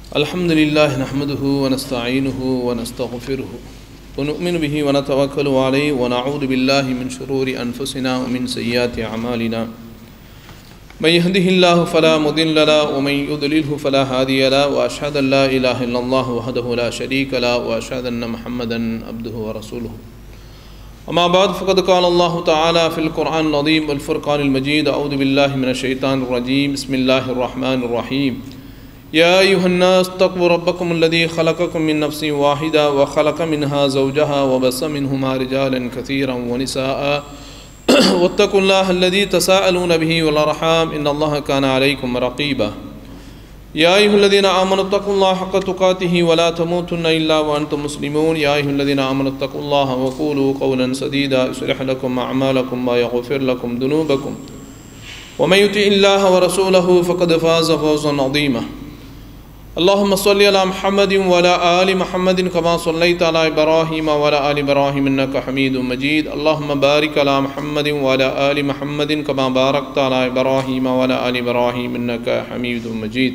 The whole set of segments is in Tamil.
الحمد لله نحمده ونستعينه ونستغفره ونؤمن به ونتوكل عليه ونعوذ بالله من شرور أنفسنا ومن سيئات أعمالنا من يهده الله فلا مضل له ومن يضلله فلا هادي له وأشهد أن لا إله إلا الله وحده لا شريك له وأشهد أن محمدا عبده ورسوله أما بعد فقد قال الله تعالى في القرآن العظيم والفرقان المجيد أعوذ بالله من الشيطان الرجيم بسم الله الرحمن الرحيم يا أيها الناس اتقوا ربكم الذي خلقكم من نفس واحدة وخلق منها زوجها وبث منهما رجالا كثيرا ونساء واتقوا الله الذي تساءلون به والأرحام إن الله كان عليكم رقيبا يا أيها الذين آمنوا اتقوا الله حق تقاته ولا تموتن إلا وأنتم مسلمون يا أيها الذين آمنوا اتقوا الله وقولوا قولا سديدا يصلح لكم أعمالكم ويغفر لكم ذنوبكم ومن يطع الله ورسوله فقد فاز فوزا عظيما اللهم صل على محمد وعلى آل محمد كما صليت على إبراهيم وعلى آل إبراهيم إنك حميد مجيد اللهم بارك على محمد وعلى آل محمد كما باركت على إبراهيم وعلى آل إبراهيم إنك حميد مجيد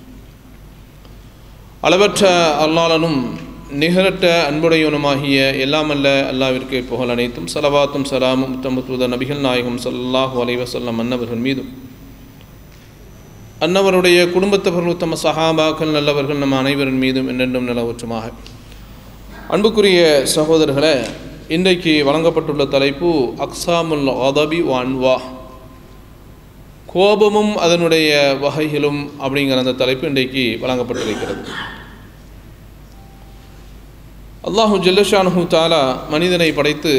அளவற்ற அல்லாளனும் நிகரற்ற அன்புடையவனுமாகிய எல்லாமல்ல அல்லாவிற்கு புகழ் அனைத்தும் சலவாத்தும் சலாமும் முத்தமுத்துவத நபிகள் நாயகம் சல்லாஹூ அலைவசல்லம் அன்னவர்கள் மீதும் அன்னவருடைய குடும்பத்தவர்கள் உத்தம சஹாபாக்கள் நல்லவர்கள் நம் அனைவரின் மீதும் என்னென்றும் நிலவற்றுமாக அன்புக்குரிய சகோதரர்களே இன்றைக்கு வழங்கப்பட்டுள்ள தலைப்பு அக்ஸாமுல் அதபி வான்வா கோபமும் அதனுடைய வகைகளும் அப்படிங்கிற அந்த தலைப்பு இன்றைக்கு வழங்கப்பட்டிருக்கிறது அல்லாஹு ஜல்லஷானு தாலா மனிதனை படைத்து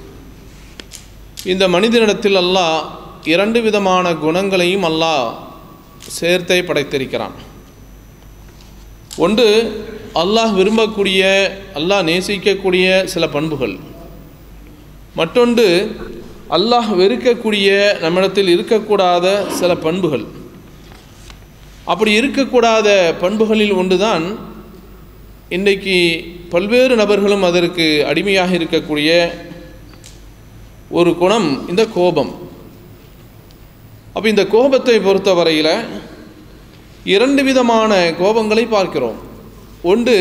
இந்த மனிதனிடத்தில் அல்லாஹ் இரண்டு விதமான குணங்களையும் அல்லாஹ் சேர்த்தே படைத்திருக்கிறான் ஒன்று அல்லாஹ் விரும்பக்கூடிய அல்லாஹ் நேசிக்கக்கூடிய சில பண்புகள் மற்றொன்று அல்லாஹ் வெறுக்கக்கூடிய நம்மிடத்தில் இருக்கக்கூடாத சில பண்புகள் அப்படி இருக்கக்கூடாத பண்புகளில் ஒன்றுதான் இன்றைக்கு பல்வேறு நபர்களும் அதற்கு அடிமையாக இருக்கக்கூடிய ஒரு குணம் இந்த கோபம் அப்போ இந்த கோபத்தை பொறுத்தவரையில் இரண்டு விதமான கோபங்களை பார்க்கிறோம் ஒன்று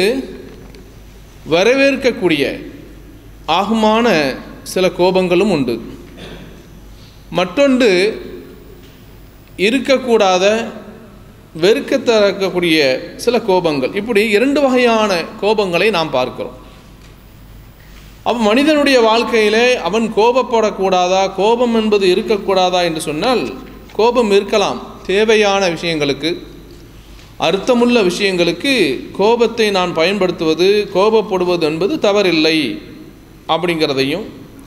வரவேற்கக்கூடிய ஆகுமான சில கோபங்களும் உண்டு மற்றொன்று இருக்கக்கூடாத வெறுக்கத்தரக்கூடிய சில கோபங்கள் இப்படி இரண்டு வகையான கோபங்களை நாம் பார்க்கிறோம் அவன் மனிதனுடைய வாழ்க்கையிலே அவன் கோபப்படக்கூடாதா கோபம் என்பது இருக்கக்கூடாதா என்று சொன்னால் கோபம் இருக்கலாம் தேவையான விஷயங்களுக்கு அர்த்தமுள்ள விஷயங்களுக்கு கோபத்தை நான் பயன்படுத்துவது கோபப்படுவது என்பது தவறில்லை அப்படிங்கிறதையும்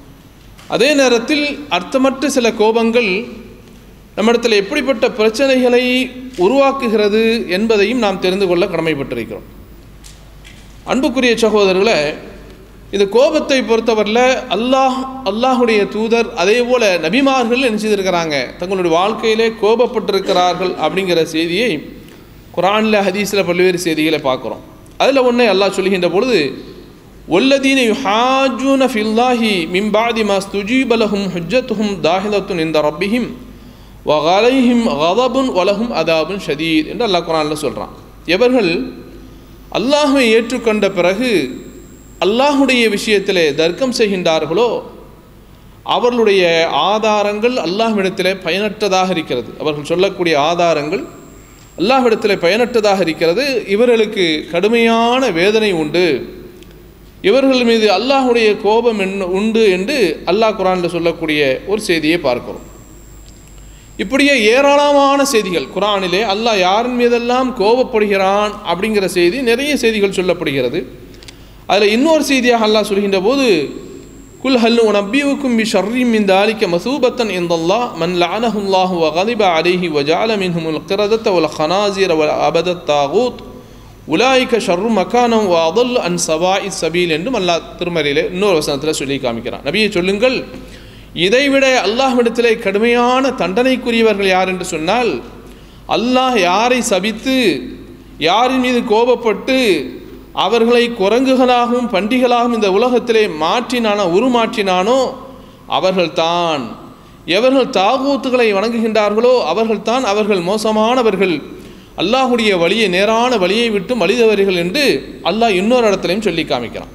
அதே நேரத்தில் அர்த்தமற்ற சில கோபங்கள் நம்மிடத்தில் எப்படிப்பட்ட பிரச்சனைகளை உருவாக்குகிறது என்பதையும் நாம் தெரிந்து கொள்ள கடமைப்பட்டிருக்கிறோம் அன்புக்குரிய சகோதரர்களை இந்த கோபத்தை பொறுத்தவரையில் அல்லாஹ் அல்லாஹுடைய தூதர் அதே போல் நபிமார்கள் என்ன செய்திருக்கிறாங்க தங்களுடைய வாழ்க்கையிலே கோபப்பட்டிருக்கிறார்கள் அப்படிங்கிற செய்தியை குரானில் ஹதீஸில் பல்வேறு செய்திகளை பார்க்குறோம் அதில் ஒன்றே அல்லாஹ் சொல்லுகின்ற பொழுது ஒல்லதீன யுஹாஜூன ஃபில்லாஹி மிம்பாதி மாஸ் துஜீபலஹும் ஹுஜத்துஹும் தாஹிலத்துன் இந்த ரப்பிஹிம் வகலைஹிம் கதபுன் வலகும் அதாபுன் ஷதீத் என்று அல்லாஹ் குரானில் சொல்கிறான் எவர்கள் அல்லாஹுவை ஏற்றுக்கொண்ட பிறகு அல்லாஹுடைய விஷயத்திலே தர்க்கம் செய்கின்றார்களோ அவர்களுடைய ஆதாரங்கள் அல்லாஹ்விடத்திலே பயனற்றதாக இருக்கிறது அவர்கள் சொல்லக்கூடிய ஆதாரங்கள் அல்லாஹ்விடத்தில் பயனற்றதாக இருக்கிறது இவர்களுக்கு கடுமையான வேதனை உண்டு இவர்கள் மீது அல்லாஹுடைய கோபம் என்ன உண்டு என்று அல்லாஹ் குரானில் சொல்லக்கூடிய ஒரு செய்தியை பார்க்கிறோம் இப்படியே ஏராளமான செய்திகள் குரானிலே அல்லாஹ் யாரின் மீதெல்லாம் கோபப்படுகிறான் அப்படிங்கிற செய்தி நிறைய செய்திகள் சொல்லப்படுகிறது அதில் இன்னொரு செய்தியாக அல்லாஹ் சொல்கின்ற போது குல் ஹல்லு நப்பியுக்கும் பி ஷர்ரிம் இந்த ஆலிக்க மசூபத்தன் இந்தல்லா மன் லானஹுல்லாஹு வகதிப அலிஹி வஜால மின்ஹுமுல் கிரதத்த உல ஹனாசீர வ அபதத் தாகூத் உலாய்க்க ஷர்ரு மக்கானம் வ அதல் அன் சவா இஸ் சபீல் என்றும் அல்லாஹ் திருமறையிலே இன்னொரு வசனத்தில் சொல்லி காமிக்கிறான் நபியை சொல்லுங்கள் இதைவிட அல்லாஹ்விடத்திலே கடுமையான தண்டனைக்குரியவர்கள் யார் என்று சொன்னால் அல்லாஹ் யாரை சபித்து யாரின் மீது கோபப்பட்டு அவர்களை குரங்குகளாகவும் பண்டிகளாகவும் இந்த உலகத்திலே மாற்றினானோ உருமாற்றினானோ அவர்கள்தான் எவர்கள் தாகூத்துகளை வணங்குகின்றார்களோ அவர்கள்தான் அவர்கள் மோசமானவர்கள் அல்லாஹுடைய வழியை நேரான வழியை விட்டு வழிதவர்கள் என்று அல்லாஹ் இன்னொரு இடத்துலையும் சொல்லி காமிக்கிறான்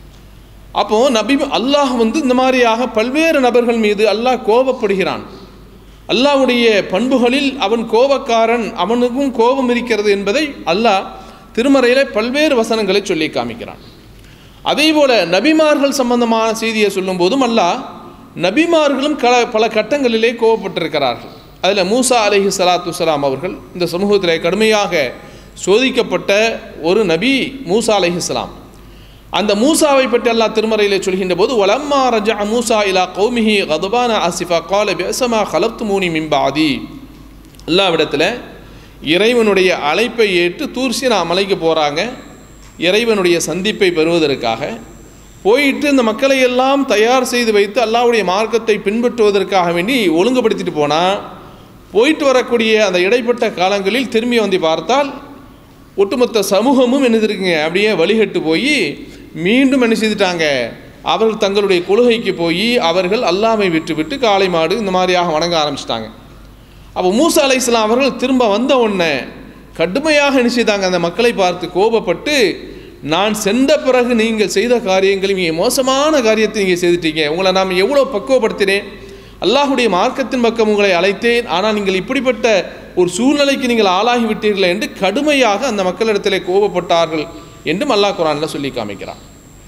அப்போ நபி அல்லாஹ் வந்து இந்த மாதிரியாக பல்வேறு நபர்கள் மீது அல்லாஹ் கோபப்படுகிறான் அல்லாஹ்வுடைய பண்புகளில் அவன் கோபக்காரன் அவனுக்கும் கோபம் இருக்கிறது என்பதை அல்லாஹ் திருமறையிலே பல்வேறு வசனங்களை சொல்லி காமிக்கிறான் அதே போல நபிமார்கள் சம்பந்தமான செய்தியை சொல்லும்போதும் அல்லாஹ் நபிமார்களும் க பல கட்டங்களிலே கோபப்பட்டிருக்கிறார்கள் அதில் மூசா அலைஹி ஸலாத்து வஸலாம் அவர்கள் இந்த சமூகத்திலே கடுமையாக சோதிக்கப்பட்ட ஒரு நபி மூசா அலைஹிஸ்ஸலாம் அந்த மூசாவை பற்றி அல்லாஹ் திருமறையிலே சொல்கின்ற போது வலம்மா ரஜா மூசா இலா கௌமிஹி கதுபான ஆசிஃபா கால பேசமா கலப்து மூனி மிம்பாதி அல்லாவிடத்தில் இறைவனுடைய அழைப்பை ஏற்று தூர்சினா மலைக்கு போகிறாங்க இறைவனுடைய சந்திப்பை பெறுவதற்காக போயிட்டு இந்த மக்களை எல்லாம் தயார் செய்து வைத்து அல்லாஹ்வுடைய மார்க்கத்தை பின்பற்றுவதற்காக வேண்டி ஒழுங்குபடுத்திட்டு போனால் போயிட்டு வரக்கூடிய அந்த இடைப்பட்ட காலங்களில் திரும்பி வந்து பார்த்தால் ஒட்டுமொத்த சமூகமும் என்ன இருக்குங்க அப்படியே வழிகட்டு போய் மீண்டும் என்ன செய்துட்டாங்க அவர்கள் தங்களுடைய கொள்கைக்கு போய் அவர்கள் அல்லாமை விட்டுவிட்டு காளை மாடு இந்த மாதிரியாக வணங்க ஆரம்பிச்சிட்டாங்க அப்போ மூசா அலை அவர்கள் திரும்ப வந்த உடனே கடுமையாக என்ன செய்தாங்க அந்த மக்களை பார்த்து கோபப்பட்டு நான் சென்ற பிறகு நீங்கள் செய்த காரியங்கள் மிக மோசமான காரியத்தை நீங்கள் செய்துட்டீங்க உங்களை நாம் எவ்வளோ பக்குவப்படுத்தினேன் அல்லாஹுடைய மார்க்கத்தின் பக்கம் உங்களை அழைத்தேன் ஆனால் நீங்கள் இப்படிப்பட்ட ஒரு சூழ்நிலைக்கு நீங்கள் ஆளாகி விட்டீர்கள் என்று கடுமையாக அந்த மக்களிடத்திலே கோபப்பட்டார்கள் என்றும் அல்லாஹ் குரானில் சொல்லி காமிக்கிறான்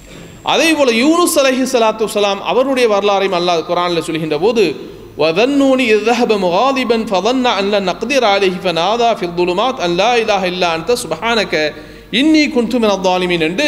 அதே போல யூனுஸ் அலைஹி ஸலாத்து வஸலாம் அவருடைய வரலாறையும் அல்லாஹ் குரானில் சொல்கின்ற போது وذنوني إذ ذهب مغاضبا فظن أن لن نقدر عليه فنادى في الظلمات أن لا إله إلا أنت سبحانك إني كنت من الظالمين என்று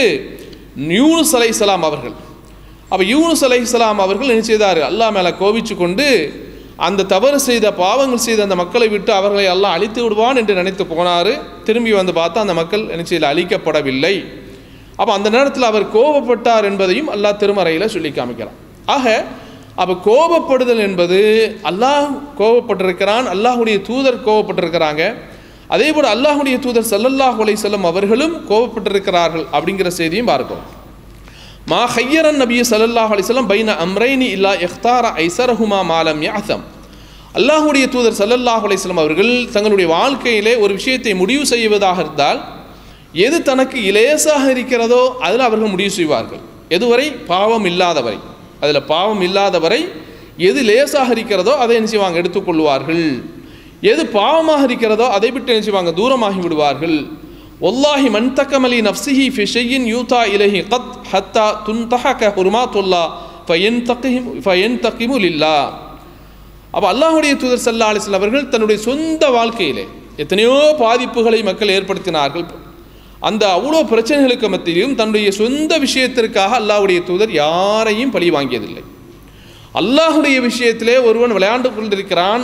யூனுஸ் அலைஹிஸ்ஸலாம் அவர்கள் அப்போ யூனுஸ் அலைஹிஸ்ஸலாம் அவர்கள் என்ன செய்தார் அல்லாஹ் மேலே கோபிச்சு கொண்டு அந்த தவறு செய்த பாவங்கள் செய்த அந்த மக்களை விட்டு அவர்களை அல்லாஹ் அழித்து விடுவான் என்று நினைத்து போனார் திரும்பி வந்து பார்த்தா அந்த மக்கள் என்ன செய்யல அழிக்கப்படவில்லை அப்போ அந்த நேரத்தில் அவர் கோபப்பட்டார் என்பதையும் அல்லாஹ் திருமறையில் சொல்லி காமிக்கிறான் ஆக அப்போ கோபப்படுதல் என்பது அல்லாஹ் கோபப்பட்டிருக்கிறான் அல்லாஹுடைய தூதர் கோபப்பட்டிருக்கிறாங்க அதே போல் அல்லாஹுடைய தூதர் சல்லல்லாஹ் அலைஹி வஸல்லம் அவர்களும் கோபப்பட்டிருக்கிறார்கள் அப்படிங்கிற செய்தியும் பார்க்கிறோம் மா ஹையரன் நபிய சல்லல்லாஹ் அலிஸ்லாம் பைன அம்ரைனி இல்லா எஃப்தார ஐசரஹுமா மாலம் யாசம் அல்லாஹுடைய தூதர் சல்லல்லாஹ் அலிஸ்லாம் அவர்கள் தங்களுடைய வாழ்க்கையிலே ஒரு விஷயத்தை முடிவு செய்வதாக இருந்தால் எது தனக்கு இலேசாக இருக்கிறதோ அதில் அவர்கள் முடிவு செய்வார்கள் எதுவரை பாவம் இல்லாதவரை அதில் பாவம் இல்லாதவரை எது லேசாக இருக்கிறதோ அதை என்ன செய்வாங்க எடுத்துக்கொள்வார்கள் எது பாவமாக இருக்கிறதோ அதை விட்டு என்ன செய்வாங்க தூரமாகி விடுவார்கள் ஒல்லாஹி மன் தக்கமலி நப்சிஹி ஃபிஷையின் யூதா இலஹி கத் ஹத்தா துன்தஹக ஹுர்மாத்துல்லா ஃபயன் தக்கிம் ஃபயன் தக்கிமு லில்லா அப்போ அல்லாஹுடைய தூதர் சல்லா அலிஸ்லாம் அவர்கள் தன்னுடைய சொந்த வாழ்க்கையிலே எத்தனையோ பாதிப்புகளை மக்கள் ஏற்படுத்தினார்கள் அந்த அவ்வளோ பிரச்சனைகளுக்கு மத்தியிலும் தன்னுடைய சொந்த விஷயத்திற்காக அல்லாஹுடைய தூதர் யாரையும் பழி வாங்கியதில்லை அல்லாஹுடைய விஷயத்திலே ஒருவன் விளையாண்டு கொண்டிருக்கிறான்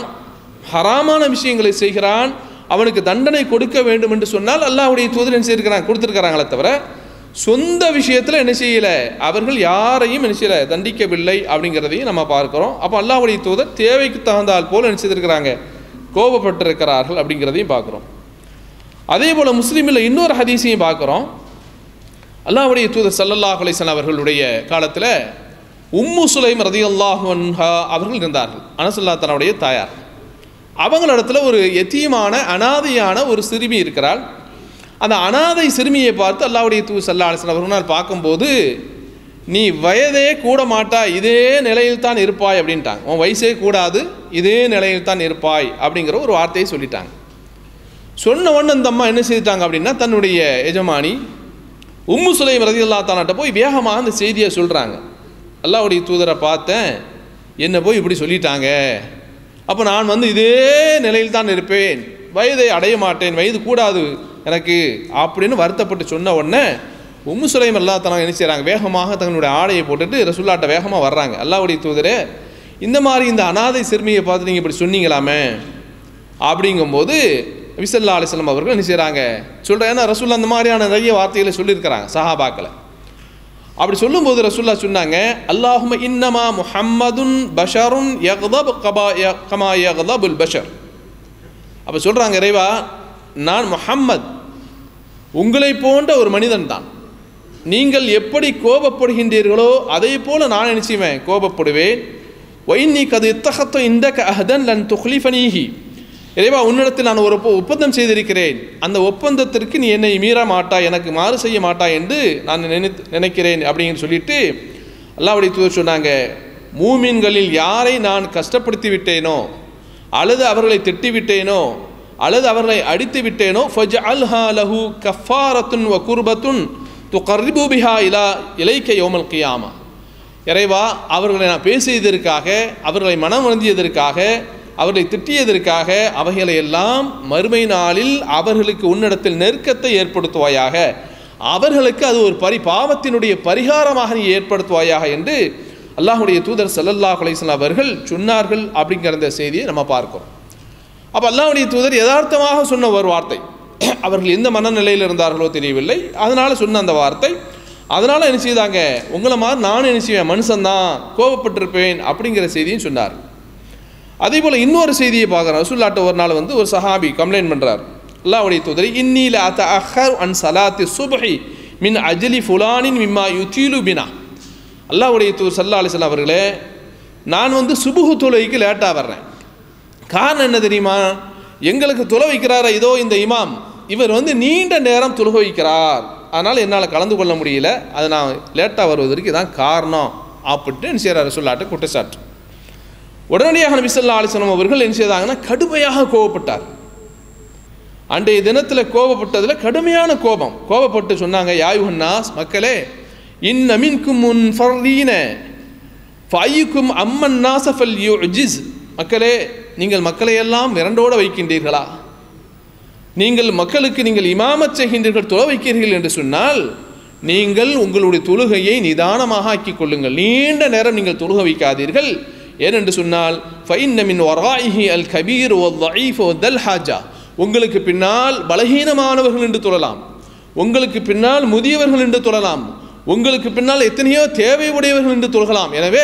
ஹராமான விஷயங்களை செய்கிறான் அவனுக்கு தண்டனை கொடுக்க வேண்டும் என்று சொன்னால் அல்லாஹுடைய தூதர் என்ன செய்திருக்கிறான் கொடுத்துருக்கிறாங்களே தவிர சொந்த விஷயத்தில் என்ன செய்யலை அவர்கள் யாரையும் என்ன செய்யலை தண்டிக்கவில்லை அப்படிங்கிறதையும் நம்ம பார்க்குறோம் அப்போ அல்லாஹுடைய தூதர் தேவைக்கு தகுந்தால் போல் என்ன செய்திருக்கிறாங்க கோபப்பட்டிருக்கிறார்கள் அப்படிங்கிறதையும் பார்க்குறோம் அதே போல் முஸ்லீமில் இன்னொரு ஹதீஸையும் பார்க்குறோம் அல்லாஹுடைய தூதர் சல்லல்லாஹ் அலிசன் அவர்களுடைய காலத்தில் உம்மு சுலைம் ரதி அல்லாஹா அவர்கள் இருந்தார்கள் அனசுல்லா தன்னுடைய தாயார் அவங்களிடத்துல ஒரு எத்தியமான அனாதையான ஒரு சிறுமி இருக்கிறாள் அந்த அனாதை சிறுமியை பார்த்து அல்லாவுடைய தூ சல்லா அலிஸ்லாம் அவர்கள் பார்க்கும்போது நீ வயதே கூட மாட்டா இதே நிலையில் தான் இருப்பாய் அப்படின்ட்டாங்க உன் வயசே கூடாது இதே நிலையில் தான் இருப்பாய் அப்படிங்கிற ஒரு வார்த்தையை சொல்லிட்டாங்க சொன்ன உடனே அந்த அம்மா என்ன செய்துட்டாங்க அப்படின்னா தன்னுடைய எஜமானி உம்மு சுலைம் ரதி அல்லா தானாட்ட போய் வேகமாக அந்த செய்தியை சொல்கிறாங்க அல்லாவுடைய தூதரை பார்த்தேன் என்னை போய் இப்படி சொல்லிட்டாங்க அப்போ நான் வந்து இதே நிலையில் தான் இருப்பேன் வயதை அடைய மாட்டேன் வயது கூடாது எனக்கு அப்படின்னு வருத்தப்பட்டு சொன்ன உடனே உம்மு சுலைம் அல்லா தனக்கு என்ன செய்கிறாங்க வேகமாக தங்களுடைய ஆடையை போட்டுட்டு ரசுல்லாட்ட வேகமாக வர்றாங்க அல்லாவுடைய தூதரே இந்த மாதிரி இந்த அனாதை சிறுமியை பார்த்து நீங்கள் இப்படி சொன்னீங்களாமே அப்படிங்கும்போது விசல்லா அலிஸ்லாம் அவர்கள் என்ன செய்கிறாங்க சொல்கிறேன் ஏன்னா ரசுல்லா அந்த மாதிரியான நிறைய வார்த்தைகளை சொல்லியிருக்கிறாங்க சஹாபாக்களை அப்படி சொல்லும்போது ரசுல்லா சொன்னாங்க அல்லாஹும இன்னமா முஹம்மதுன் பஷருன் யக்தப் கபா கமா யக்தபுல் பஷர் அப்போ சொல்கிறாங்க இறைவா நான் முஹம்மத் உங்களை போன்ற ஒரு மனிதன் தான் நீங்கள் எப்படி கோபப்படுகின்றீர்களோ அதே போல நான் நினைச்சுவேன் கோபப்படுவேன் ஒயின் நீ கது இத்தகத்தோ இந்த அஹதன் லன் துஹ்லிஃபனீஹி இறைவா உன்னிடத்தில் நான் ஒரு ஒப்ப- ஒப்பந்தம் செய்திருக்கிறேன் அந்த ஒப்பந்தத்திற்கு நீ என்னை மீற மாட்டாய் எனக்கு மாறு செய்ய மாட்டாய் என்று நான் நினைத்து நினைக்கிறேன் அப்படின்னு சொல்லிட்டு அல்லாஹ்வுடைய தூதர் சொன்னாங்க மூமின்களில் யாரை நான் கஷ்டப்படுத்தி விட்டேனோ அல்லது அவர்களை திட்டி விட்டேனோ அல்லது அவர்களை அடித்து விட்டேனோ ஃபஜ் அல்ஹா லஹு கஃபாரத்துன் வ குர்பத்துன் துகர்ரிபு பிஹா இலா இலைக்க யோமல் கியாமா இறைவா அவர்களை நான் பேசியதற்காக அவர்களை மனம் வருந்தியதற்காக அவர்களை திட்டியதற்காக அவைகளை எல்லாம் மறுமை நாளில் அவர்களுக்கு உன்னிடத்தில் நெருக்கத்தை ஏற்படுத்துவாயாக அவர்களுக்கு அது ஒரு பரி பாவத்தினுடைய பரிகாரமாக நீ ஏற்படுத்துவாயாக என்று அல்லாஹ்வுடைய தூதர் ஸல்லல்லாஹு அலைஹி வஸல்லம் அவர்கள் சொன்னார்கள் அப்படிங்கிற அந்த செய்தியை நம்ம பார்க்கிறோம் அப்போ அல்லாஹ்வுடைய தூதர் யதார்த்தமாக சொன்ன ஒரு வார்த்தை அவர்கள் எந்த மனநிலையில் இருந்தார்களோ தெரியவில்லை அதனால் சொன்ன அந்த வார்த்தை அதனால் என்ன செய்தாங்க உங்களை மாதிரி நானும் என்ன செய்வேன் மனுஷன்தான் கோபப்பட்டிருப்பேன் அப்படிங்கிற செய்தியும் சொன்னார் அதே போல் இன்னொரு செய்தியை பார்க்குறோம் ரசூல்லாட்ட ஒரு நாள் வந்து ஒரு சஹாபி கம்ப்ளைண்ட் பண்ணுறார் அல்லாஹ்வுடைய தூதரை இன்னில அத்த அஹர் அன் சலாத்தி சுபஹி மின் அஜலி ஃபுலானின் மிம்மா யுத்தீலு பினா அல்லாஹ்வுடைய தூதர் சல்லா அலிஸ்லாம் அவர்களே நான் வந்து சுபுகு தொழுகைக்கு லேட்டாக வர்றேன் காரணம் என்ன தெரியுமா எங்களுக்கு தொலை வைக்கிறாரா இதோ இந்த இமாம் இவர் வந்து நீண்ட நேரம் தொழுக வைக்கிறார் அதனால் என்னால் கலந்து கொள்ள முடியல அது நான் லேட்டாக வருவதற்கு இதான் காரணம் அப்படின்ட்டு என்ன செய்கிறார் சொல்லாட்டு குற்றச்சாட்டு உடனடியாக நபி ஸல்லல்லாஹு அலைஹி வஸல்லம் அவர்கள் என்ன செய்தாங்கன்னா கடுமையாக கோபப்பட்டார் அன்றைய தினத்தில் கோபப்பட்டதில் கடுமையான கோபம் கோபப்பட்டு சொன்னாங்க யாயுஹன்னாஸ் மக்களே இன்ன மின்கும் முன் ஃபர்ரீன ஃபையுக்கும் அம்மன் நாசஃபல் யுஜிஸ் மக்களே நீங்கள் மக்களை எல்லாம் மிரண்டோட வைக்கின்றீர்களா நீங்கள் மக்களுக்கு நீங்கள் இமாமத் செய்கின்றீர்கள் தொலை வைக்கிறீர்கள் என்று சொன்னால் நீங்கள் உங்களுடைய தொழுகையை நிதானமாக ஆக்கிக் கொள்ளுங்கள் நீண்ட நேரம் நீங்கள் தொழுக வைக்காதீர்கள் ஏனென்று சொன்னால் ஃபைன்ன மின் வராயிஹி அல் கபீர் ஒ தல் வதல் ஹாஜா உங்களுக்கு பின்னால் பலகீனமானவர்கள் என்று தொழலாம் உங்களுக்கு பின்னால் முதியவர்கள் என்று தொழலாம் உங்களுக்கு பின்னால் எத்தனையோ தேவை உடையவர்கள் என்று தொழலாம் எனவே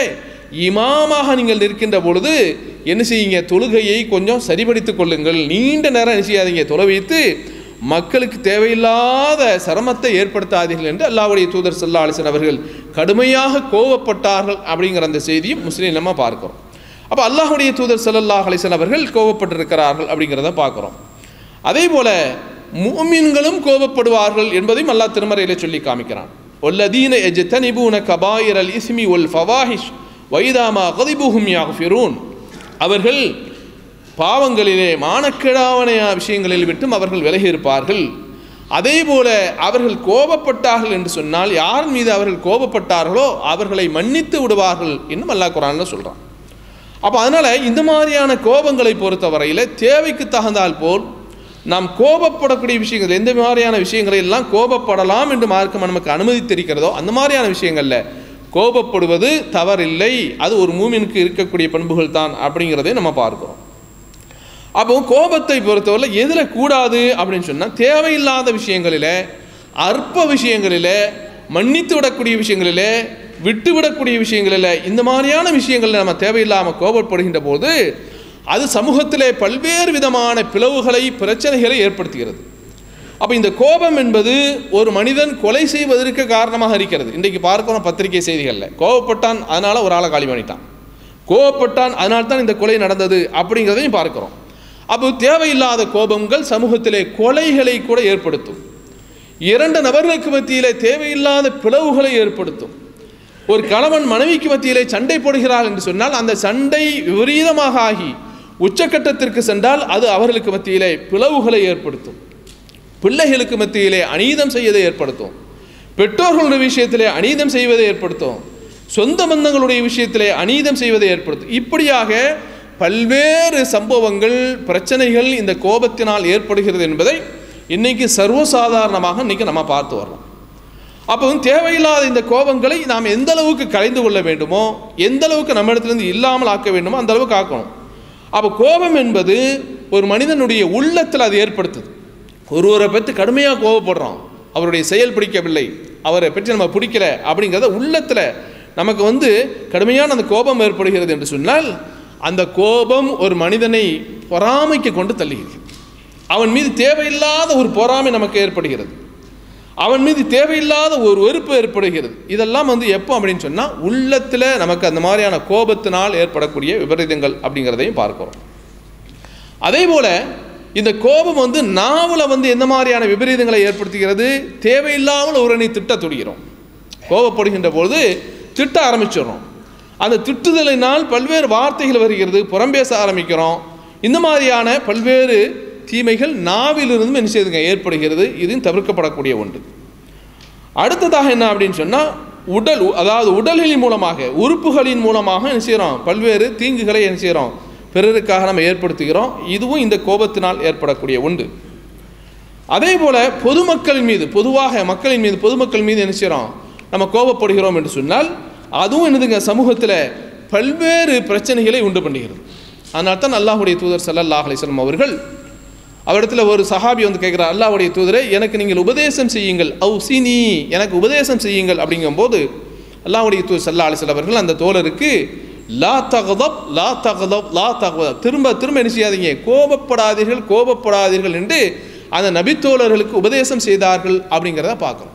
இமாமாக நீங்கள் நிற்கின்ற பொழுது என்ன செய்யுங்க தொழுகையை கொஞ்சம் சரிபடுத்திக் கொள்ளுங்கள் நீண்ட நேரம் என்ன செய்யாதீங்க தொலை வைத்து மக்களுக்கு தேவையில்லாத சிரமத்தை ஏற்படுத்தாதீர்கள் என்று அல்லாஹ்வுடைய தூதர் சல்லா அலிசன் அவர்கள் கடுமையாக கோவப்பட்டார்கள் அப்படிங்கிற அந்த செய்தியும் முஸ்லீம் நம்ம பார்க்கிறோம் அப்போ அல்லாஹ்வுடைய தூதர் ஸல்லல்லாஹு அலைஹி வஸல்லம் அவர்கள் கோபப்பட்டிருக்கிறார்கள் அப்படிங்கிறத பார்க்குறோம் அதே போல முஃமின்களும் கோபப்படுவார்கள் என்பதையும் அல்லாஹ் திருமறையில சொல்லி காமிக்கிறான் ஒல்லதீன எஜ்தனிபூன கபாயிர் அல் இஸ்மி ஒல் ஃபவாஹிஷ் வைதாமா கதிபுஹும் யாஃபிரூன் அவர்கள் பாவங்களிலே மானக்கெடாவன விஷயங்களில் விட்டும் அவர்கள் விலகி இருப்பார்கள் அதே போல அவர்கள் கோபப்பட்டார்கள் என்று சொன்னால் யார் மீது அவர்கள் கோபப்பட்டார்களோ அவர்களை மன்னித்து விடுவார்கள் என்னும் அல்லாஹ் குரான்ல சொல்றான் அப்போ அதனால இந்த மாதிரியான கோபங்களை பொறுத்தவரையில் தேவைக்கு தகுந்தால் போல் நாம் கோபப்படக்கூடிய விஷயங்கள் எந்த மாதிரியான விஷயங்களை எல்லாம் கோபப்படலாம் என்று மார்க்கம் நமக்கு அனுமதித்திருக்கிறதோ அந்த மாதிரியான விஷயங்கள்ல கோபப்படுவது தவறில்லை அது ஒரு மூமினுக்கு இருக்கக்கூடிய பண்புகள் தான் அப்படிங்கிறதை நம்ம பார்க்கிறோம் அப்போ கோபத்தை பொறுத்தவரை எதில் கூடாது அப்படின்னு சொன்னால் தேவையில்லாத விஷயங்களில் அற்ப விஷயங்களில் மன்னித்து விடக்கூடிய விஷயங்களில் விட்டு விடக்கூடிய விஷயங்களில் இந்த மாதிரியான விஷயங்களில் நம்ம தேவையில்லாமல் கோபப்படுகின்ற போது அது சமூகத்திலே பல்வேறு விதமான பிளவுகளை பிரச்சனைகளை ஏற்படுத்துகிறது அப்போ இந்த கோபம் என்பது ஒரு மனிதன் கொலை செய்வதற்கு காரணமாக இருக்கிறது இன்றைக்கு பார்க்கிறோம் பத்திரிகை செய்திகளில் கோபப்பட்டான் அதனால் ஒரு ஆளை காலி பண்ணிட்டான் கோபப்பட்டான் அதனால தான் இந்த கொலை நடந்தது அப்படிங்கிறதையும் பார்க்கிறோம் அப்போ தேவையில்லாத கோபங்கள் சமூகத்திலே கொலைகளை கூட ஏற்படுத்தும் இரண்டு நபர்களுக்கு மத்தியிலே தேவையில்லாத பிளவுகளை ஏற்படுத்தும் ஒரு கணவன் மனைவிக்கு மத்தியிலே சண்டை போடுகிறார் என்று சொன்னால் அந்த சண்டை விபரீதமாக ஆகி உச்சக்கட்டத்திற்கு சென்றால் அது அவர்களுக்கு மத்தியிலே பிளவுகளை ஏற்படுத்தும் பிள்ளைகளுக்கு மத்தியிலே அநீதம் செய்வதை ஏற்படுத்தும் பெற்றோர்களுடைய விஷயத்திலே அநீதம் செய்வதை ஏற்படுத்தும் சொந்த பந்தங்களுடைய விஷயத்திலே அநீதம் செய்வதை ஏற்படுத்தும் இப்படியாக பல்வேறு சம்பவங்கள் பிரச்சனைகள் இந்த கோபத்தினால் ஏற்படுகிறது என்பதை இன்னைக்கு சர்வசாதாரணமாக இன்னைக்கு நம்ம பார்த்து வர்றோம் அப்போ வந்து தேவையில்லாத இந்த கோபங்களை நாம் எந்த அளவுக்கு கலைந்து கொள்ள வேண்டுமோ எந்த அளவுக்கு நம்ம இடத்துலேருந்து இல்லாமல் ஆக்க வேண்டுமோ அந்த அளவுக்கு ஆக்கணும் அப்போ கோபம் என்பது ஒரு மனிதனுடைய உள்ளத்தில் அது ஏற்படுத்துது ஒருவரை பற்றி கடுமையாக கோபப்படுறோம் அவருடைய செயல் பிடிக்கவில்லை அவரை பற்றி நம்ம பிடிக்கல அப்படிங்கிறத உள்ளத்தில் நமக்கு வந்து கடுமையான அந்த கோபம் ஏற்படுகிறது என்று சொன்னால் அந்த கோபம் ஒரு மனிதனை பொறாமைக்கு கொண்டு தள்ளுகிறது அவன் மீது தேவையில்லாத ஒரு பொறாமை நமக்கு ஏற்படுகிறது அவன் மீது தேவையில்லாத ஒரு வெறுப்பு ஏற்படுகிறது இதெல்லாம் வந்து எப்போ அப்படின்னு சொன்னால் உள்ளத்தில் நமக்கு அந்த மாதிரியான கோபத்தினால் ஏற்படக்கூடிய விபரீதங்கள் அப்படிங்கிறதையும் பார்க்கிறோம் அதே போல் இந்த கோபம் வந்து நாவில் வந்து எந்த மாதிரியான விபரீதங்களை ஏற்படுத்துகிறது தேவையில்லாமல் ஒருவனை திட்டத் துடிக்கிறோம் கோபப்படுகின்ற பொழுது திட்ட ஆரம்பிச்சிடுறோம் அந்த திட்டுதலினால் பல்வேறு வார்த்தைகள் வருகிறது புறம்பேச ஆரம்பிக்கிறோம் இந்த மாதிரியான பல்வேறு தீமைகள் நாவிலிருந்தும் என்ன செய்யுதுங்க ஏற்படுகிறது இது தவிர்க்கப்படக்கூடிய ஒன்று அடுத்ததாக என்ன அப்படின்னு சொன்னால் உடல் அதாவது உடல்களின் மூலமாக உறுப்புகளின் மூலமாக என்ன செய்கிறோம் பல்வேறு தீங்குகளை என்ன செய்கிறோம் பிறருக்காக நம்ம ஏற்படுத்துகிறோம் இதுவும் இந்த கோபத்தினால் ஏற்படக்கூடிய ஒன்று அதே போல் பொதுமக்களின் மீது பொதுவாக மக்களின் மீது பொதுமக்கள் மீது என்ன செய்கிறோம் நம்ம கோபப்படுகிறோம் என்று சொன்னால் அதுவும் என்னதுங்க சமூகத்தில் பல்வேறு பிரச்சனைகளை உண்டு பண்ணுகிறது அதனால தான் அல்லாஹுடைய தூதர் சல்லல்லாஹ் அலிஸ்லாம் அவர்கள் அவரிடத்தில் ஒரு சஹாபி வந்து கேட்குறார் அல்லாஹ்வுடைய தூதரே எனக்கு நீங்கள் உபதேசம் செய்யுங்கள் அவு சினி எனக்கு உபதேசம் செய்யுங்கள் அப்படிங்கும்போது அல்லாஹ்வுடைய தூதர் சல்லா அலிஸ்லாம் அவர்கள் அந்த தோழருக்கு லா தகதப் லா தகதப் லா தகதப் திரும்ப திரும்ப என்ன செய்யாதீங்க கோபப்படாதீர்கள் கோபப்படாதீர்கள் என்று அந்த நபித்தோழர்களுக்கு உபதேசம் செய்தார்கள் அப்படிங்கிறத பார்க்குறோம்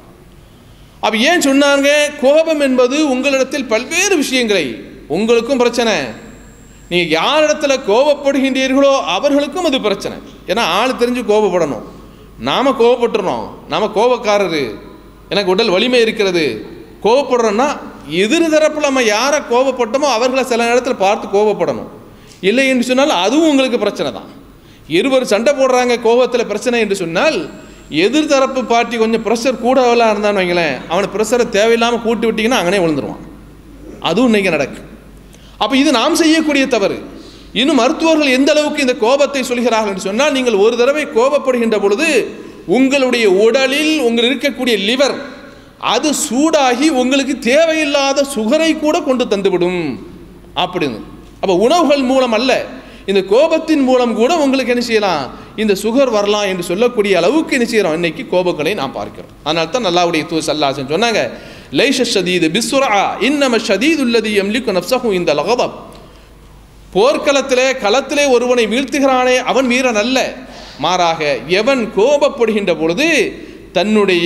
அப்போ ஏன் சொன்னாங்க கோபம் என்பது உங்களிடத்தில் பல்வேறு விஷயங்களை உங்களுக்கும் பிரச்சனை நீங்கள் யாரிடத்துல கோபப்படுகின்றீர்களோ அவர்களுக்கும் அது பிரச்சனை ஏன்னா ஆள் தெரிஞ்சு கோபப்படணும் நாம் கோபப்பட்டுறோம் நாம் கோபக்காரரு எனக்கு உடல் வலிமை இருக்கிறது கோபப்படுறோன்னா எதிர் தரப்பில் நம்ம யாரை கோபப்பட்டோமோ அவர்களை சில நேரத்தில் பார்த்து கோபப்படணும் இல்லை என்று சொன்னால் அதுவும் உங்களுக்கு பிரச்சனை தான் இருவர் சண்டை போடுறாங்க கோபத்தில் பிரச்சனை என்று சொன்னால் எதிர்தரப்பு பார்ட்டி கொஞ்சம் ப்ரெஷர் கூடவெல்லாம் இருந்தான்னு வைங்களேன் அவனை ப்ரெஷரை தேவையில்லாமல் கூட்டி விட்டிங்கன்னா அங்கனே விழுந்துருவான் அதுவும் இன்னைக்கு நடக்கும் அப்போ இது நாம் செய்யக்கூடிய தவறு இன்னும் மருத்துவர்கள் எந்த அளவுக்கு இந்த கோபத்தை சொல்கிறார்கள் என்று சொன்னால் நீங்கள் ஒரு தடவை கோபப்படுகின்ற பொழுது உங்களுடைய உடலில் உங்கள் இருக்கக்கூடிய லிவர் அது சூடாகி உங்களுக்கு தேவையில்லாத சுகரை கூட கொண்டு தந்துவிடும் அப்படின்னு அப்போ உணவுகள் மூலம் அல்ல இந்த கோபத்தின் மூலம் கூட உங்களுக்கு என்ன செய்யலாம் இந்த சுகர் வரலாம் என்று சொல்லக்கூடிய அளவுக்கு என்ன செய்கிறோம் இன்னைக்கு கோபங்களை நாம் பார்க்கிறோம் அதனால தான் நல்லாவுடைய தூ சல்லாசன் சொன்னாங்க லைஷ ஷதீது பிஸ்வரா இன்னம ஷதீது உள்ளது எம்லிக்கு நப்சஹு இந்த லகதப் போர்க்களத்திலே களத்திலே ஒருவனை வீழ்த்துகிறானே அவன் வீரன் அல்ல மாறாக எவன் கோபப்படுகின்ற பொழுது தன்னுடைய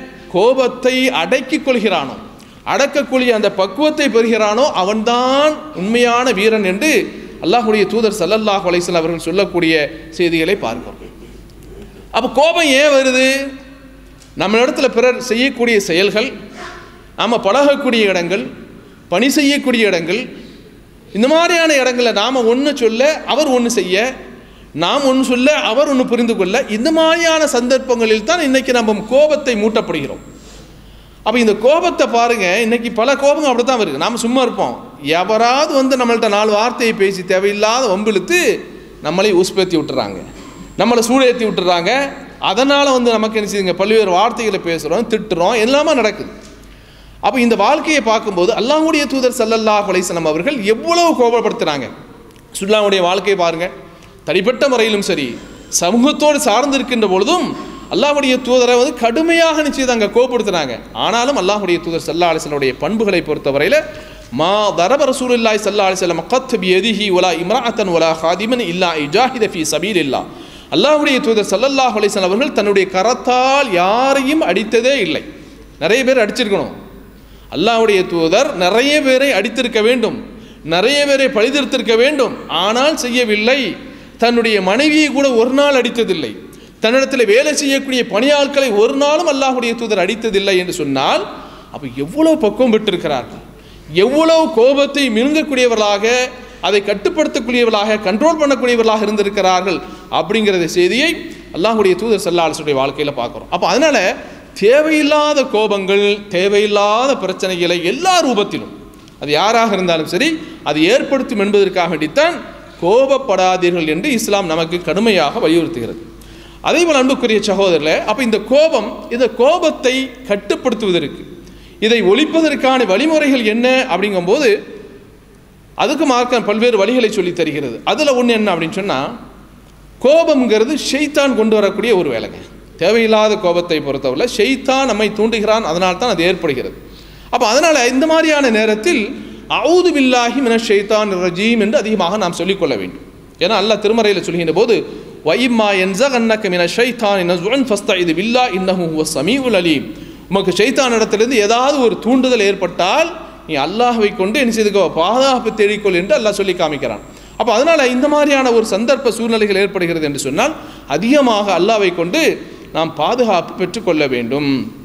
கோபத்தை அடக்கிக் கொள்கிறானோ அடக்கக்கூடிய அந்த பக்குவத்தை பெறுகிறானோ அவன்தான் உண்மையான வீரன் என்று அல்லாஹுடைய தூதர் சல்லல்லாஹ் அலைசல் அவர்கள் சொல்லக்கூடிய செய்திகளை பார்க்கிறோம் அப்போ கோபம் ஏன் வருது நம்ம இடத்துல பிறர் செய்யக்கூடிய செயல்கள் நாம் பழகக்கூடிய இடங்கள் பணி செய்யக்கூடிய இடங்கள் இந்த மாதிரியான இடங்களில் நாம் ஒன்று சொல்ல அவர் ஒன்று செய்ய நாம் ஒன்று சொல்ல அவர் ஒன்று புரிந்து கொள்ள இந்த மாதிரியான சந்தர்ப்பங்களில் தான் இன்றைக்கி நம்ம கோபத்தை மூட்டப்படுகிறோம் அப்போ இந்த கோபத்தை பாருங்கள் இன்றைக்கி பல கோபங்கள் அப்படி தான் வருது நாம் சும்மா இருப்போம் எவராவது வந்து நம்மள்ட்ட நாலு வார்த்தையை பேசி தேவையில்லாத வம்பிழுத்து நம்மளை உஸ்பேத்தி விட்டுறாங்க நம்மளை சூடேற்றி விட்டுறாங்க அதனால் வந்து நமக்கு என்ன செய்யுங்க பல்வேறு வார்த்தைகளை பேசுகிறோம் திட்டுறோம் எல்லாமே நடக்குது அப்போ இந்த வாழ்க்கையை பார்க்கும்போது அல்லாஹுடைய தூதர் சல்லல்லாஹ் அலைசலம் அவர்கள் எவ்வளவு கோபப்படுத்துகிறாங்க சுல்லாவுடைய வாழ்க்கையை பாருங்கள் தனிப்பட்ட முறையிலும் சரி சமூகத்தோடு சார்ந்து இருக்கின்ற பொழுதும் அல்லாஹுடைய தூதரை வந்து கடுமையாக நிச்சயம் அங்கே கோபப்படுத்துனாங்க ஆனாலும் அல்லாஹுடைய தூதர் சல்லா அலிசனுடைய பண்புகளை பொறுத்தவரையில் மா தரப ரசூலுல்லாய் சல்லா அலிசல்லம் கத் பி எதிஹி ஒலா இம்ராத்தன் ஒலா ஹாதிமன் இல்லா இஜாஹித ஃபி சபீல் இல்லா அல்லாஹுடைய தூதர் சல்லல்லாஹ் அலிசன் அவர்கள் தன்னுடைய கரத்தால் யாரையும் அடித்ததே இல்லை நிறைய பேர் அடிச்சிருக்கணும் அல்லாஹுடைய தூதர் நிறைய பேரை அடித்திருக்க வேண்டும் நிறைய பேரை பழிதிருத்திருக்க வேண்டும் ஆனால் செய்யவில்லை தன்னுடைய மனைவியை கூட ஒரு நாள் அடித்ததில்லை தன்னிடத்தில் வேலை செய்யக்கூடிய பணியாட்களை ஒரு நாளும் அல்லாஹுடைய தூதர் அடித்ததில்லை என்று சொன்னால் அப்போ எவ்வளோ பக்குவம் பெற்றிருக்கிறார்கள் எவ்வளவு கோபத்தை மிருங்கக்கூடியவர்களாக அதை கட்டுப்படுத்தக்கூடியவர்களாக கண்ட்ரோல் பண்ணக்கூடியவர்களாக இருந்திருக்கிறார்கள் அப்படிங்கிறத செய்தியை அல்லாஹுடைய தூதர் சல்லாஹுடைய வாழ்க்கையில் பார்க்குறோம் அப்போ அதனால் தேவையில்லாத கோபங்கள் தேவையில்லாத பிரச்சனைகளை எல்லா ரூபத்திலும் அது யாராக இருந்தாலும் சரி அது ஏற்படுத்தும் என்பதற்காக வேண்டித்தான் கோபப்படாதீர்கள் என்று இஸ்லாம் நமக்கு கடுமையாக வலியுறுத்துகிறது அதே போல் அன்புக்குரிய சகோதரர்களே அப்போ இந்த கோபம் இந்த கோபத்தை கட்டுப்படுத்துவதற்கு இதை ஒழிப்பதற்கான வழிமுறைகள் என்ன அப்படிங்கும்போது அதுக்கு மார்க்க பல்வேறு வழிகளை சொல்லி தருகிறது அதில் ஒன்று என்ன அப்படின்னு சொன்னால் கோபம்ங்கிறது ஷெய்தான் கொண்டு வரக்கூடிய ஒரு வேலைங்க தேவையில்லாத கோபத்தை பொறுத்தவரை ஷெய்தான் நம்மை தூண்டுகிறான் அதனால் தான் அது ஏற்படுகிறது அப்போ அதனால் இந்த மாதிரியான நேரத்தில் அவுது பில்லாஹி மின ஷெய்தான் ரஜீம் என்று அதிகமாக நாம் சொல்லிக்கொள்ள வேண்டும் ஏன்னா அல்லாஹ் திருமறையில் சொல்கின்ற போது வைம்மா என்ச கண்ணக்க மின ஷைத்தான் நஸ்வன் ஃபஸ்தா இது பில்லா இன்னஹு ஹுவ சமீஉல் அலீம் உமக்கு ஷைத்தான் இடத்திலிருந்து ஏதாவது ஒரு தூண்டுதல் ஏற்பட்டால் நீ அல்லாஹ்வை கொண்டு என்ன செய்துக்கோ பாதுகாப்பு தேடிக்கொள் என்று அல்லாஹ் சொல்லி காமிக்கிறான் அப்போ அதனால் இந்த மாதிரியான ஒரு சந்தர்ப்ப சூழ்நிலைகள் ஏற்படுகிறது என்று சொன்னால் அதிகமாக அல்லாவை கொண்டு நாம் பாதுகாப்பு பெற்றுக்கொள்ள வேண்டும்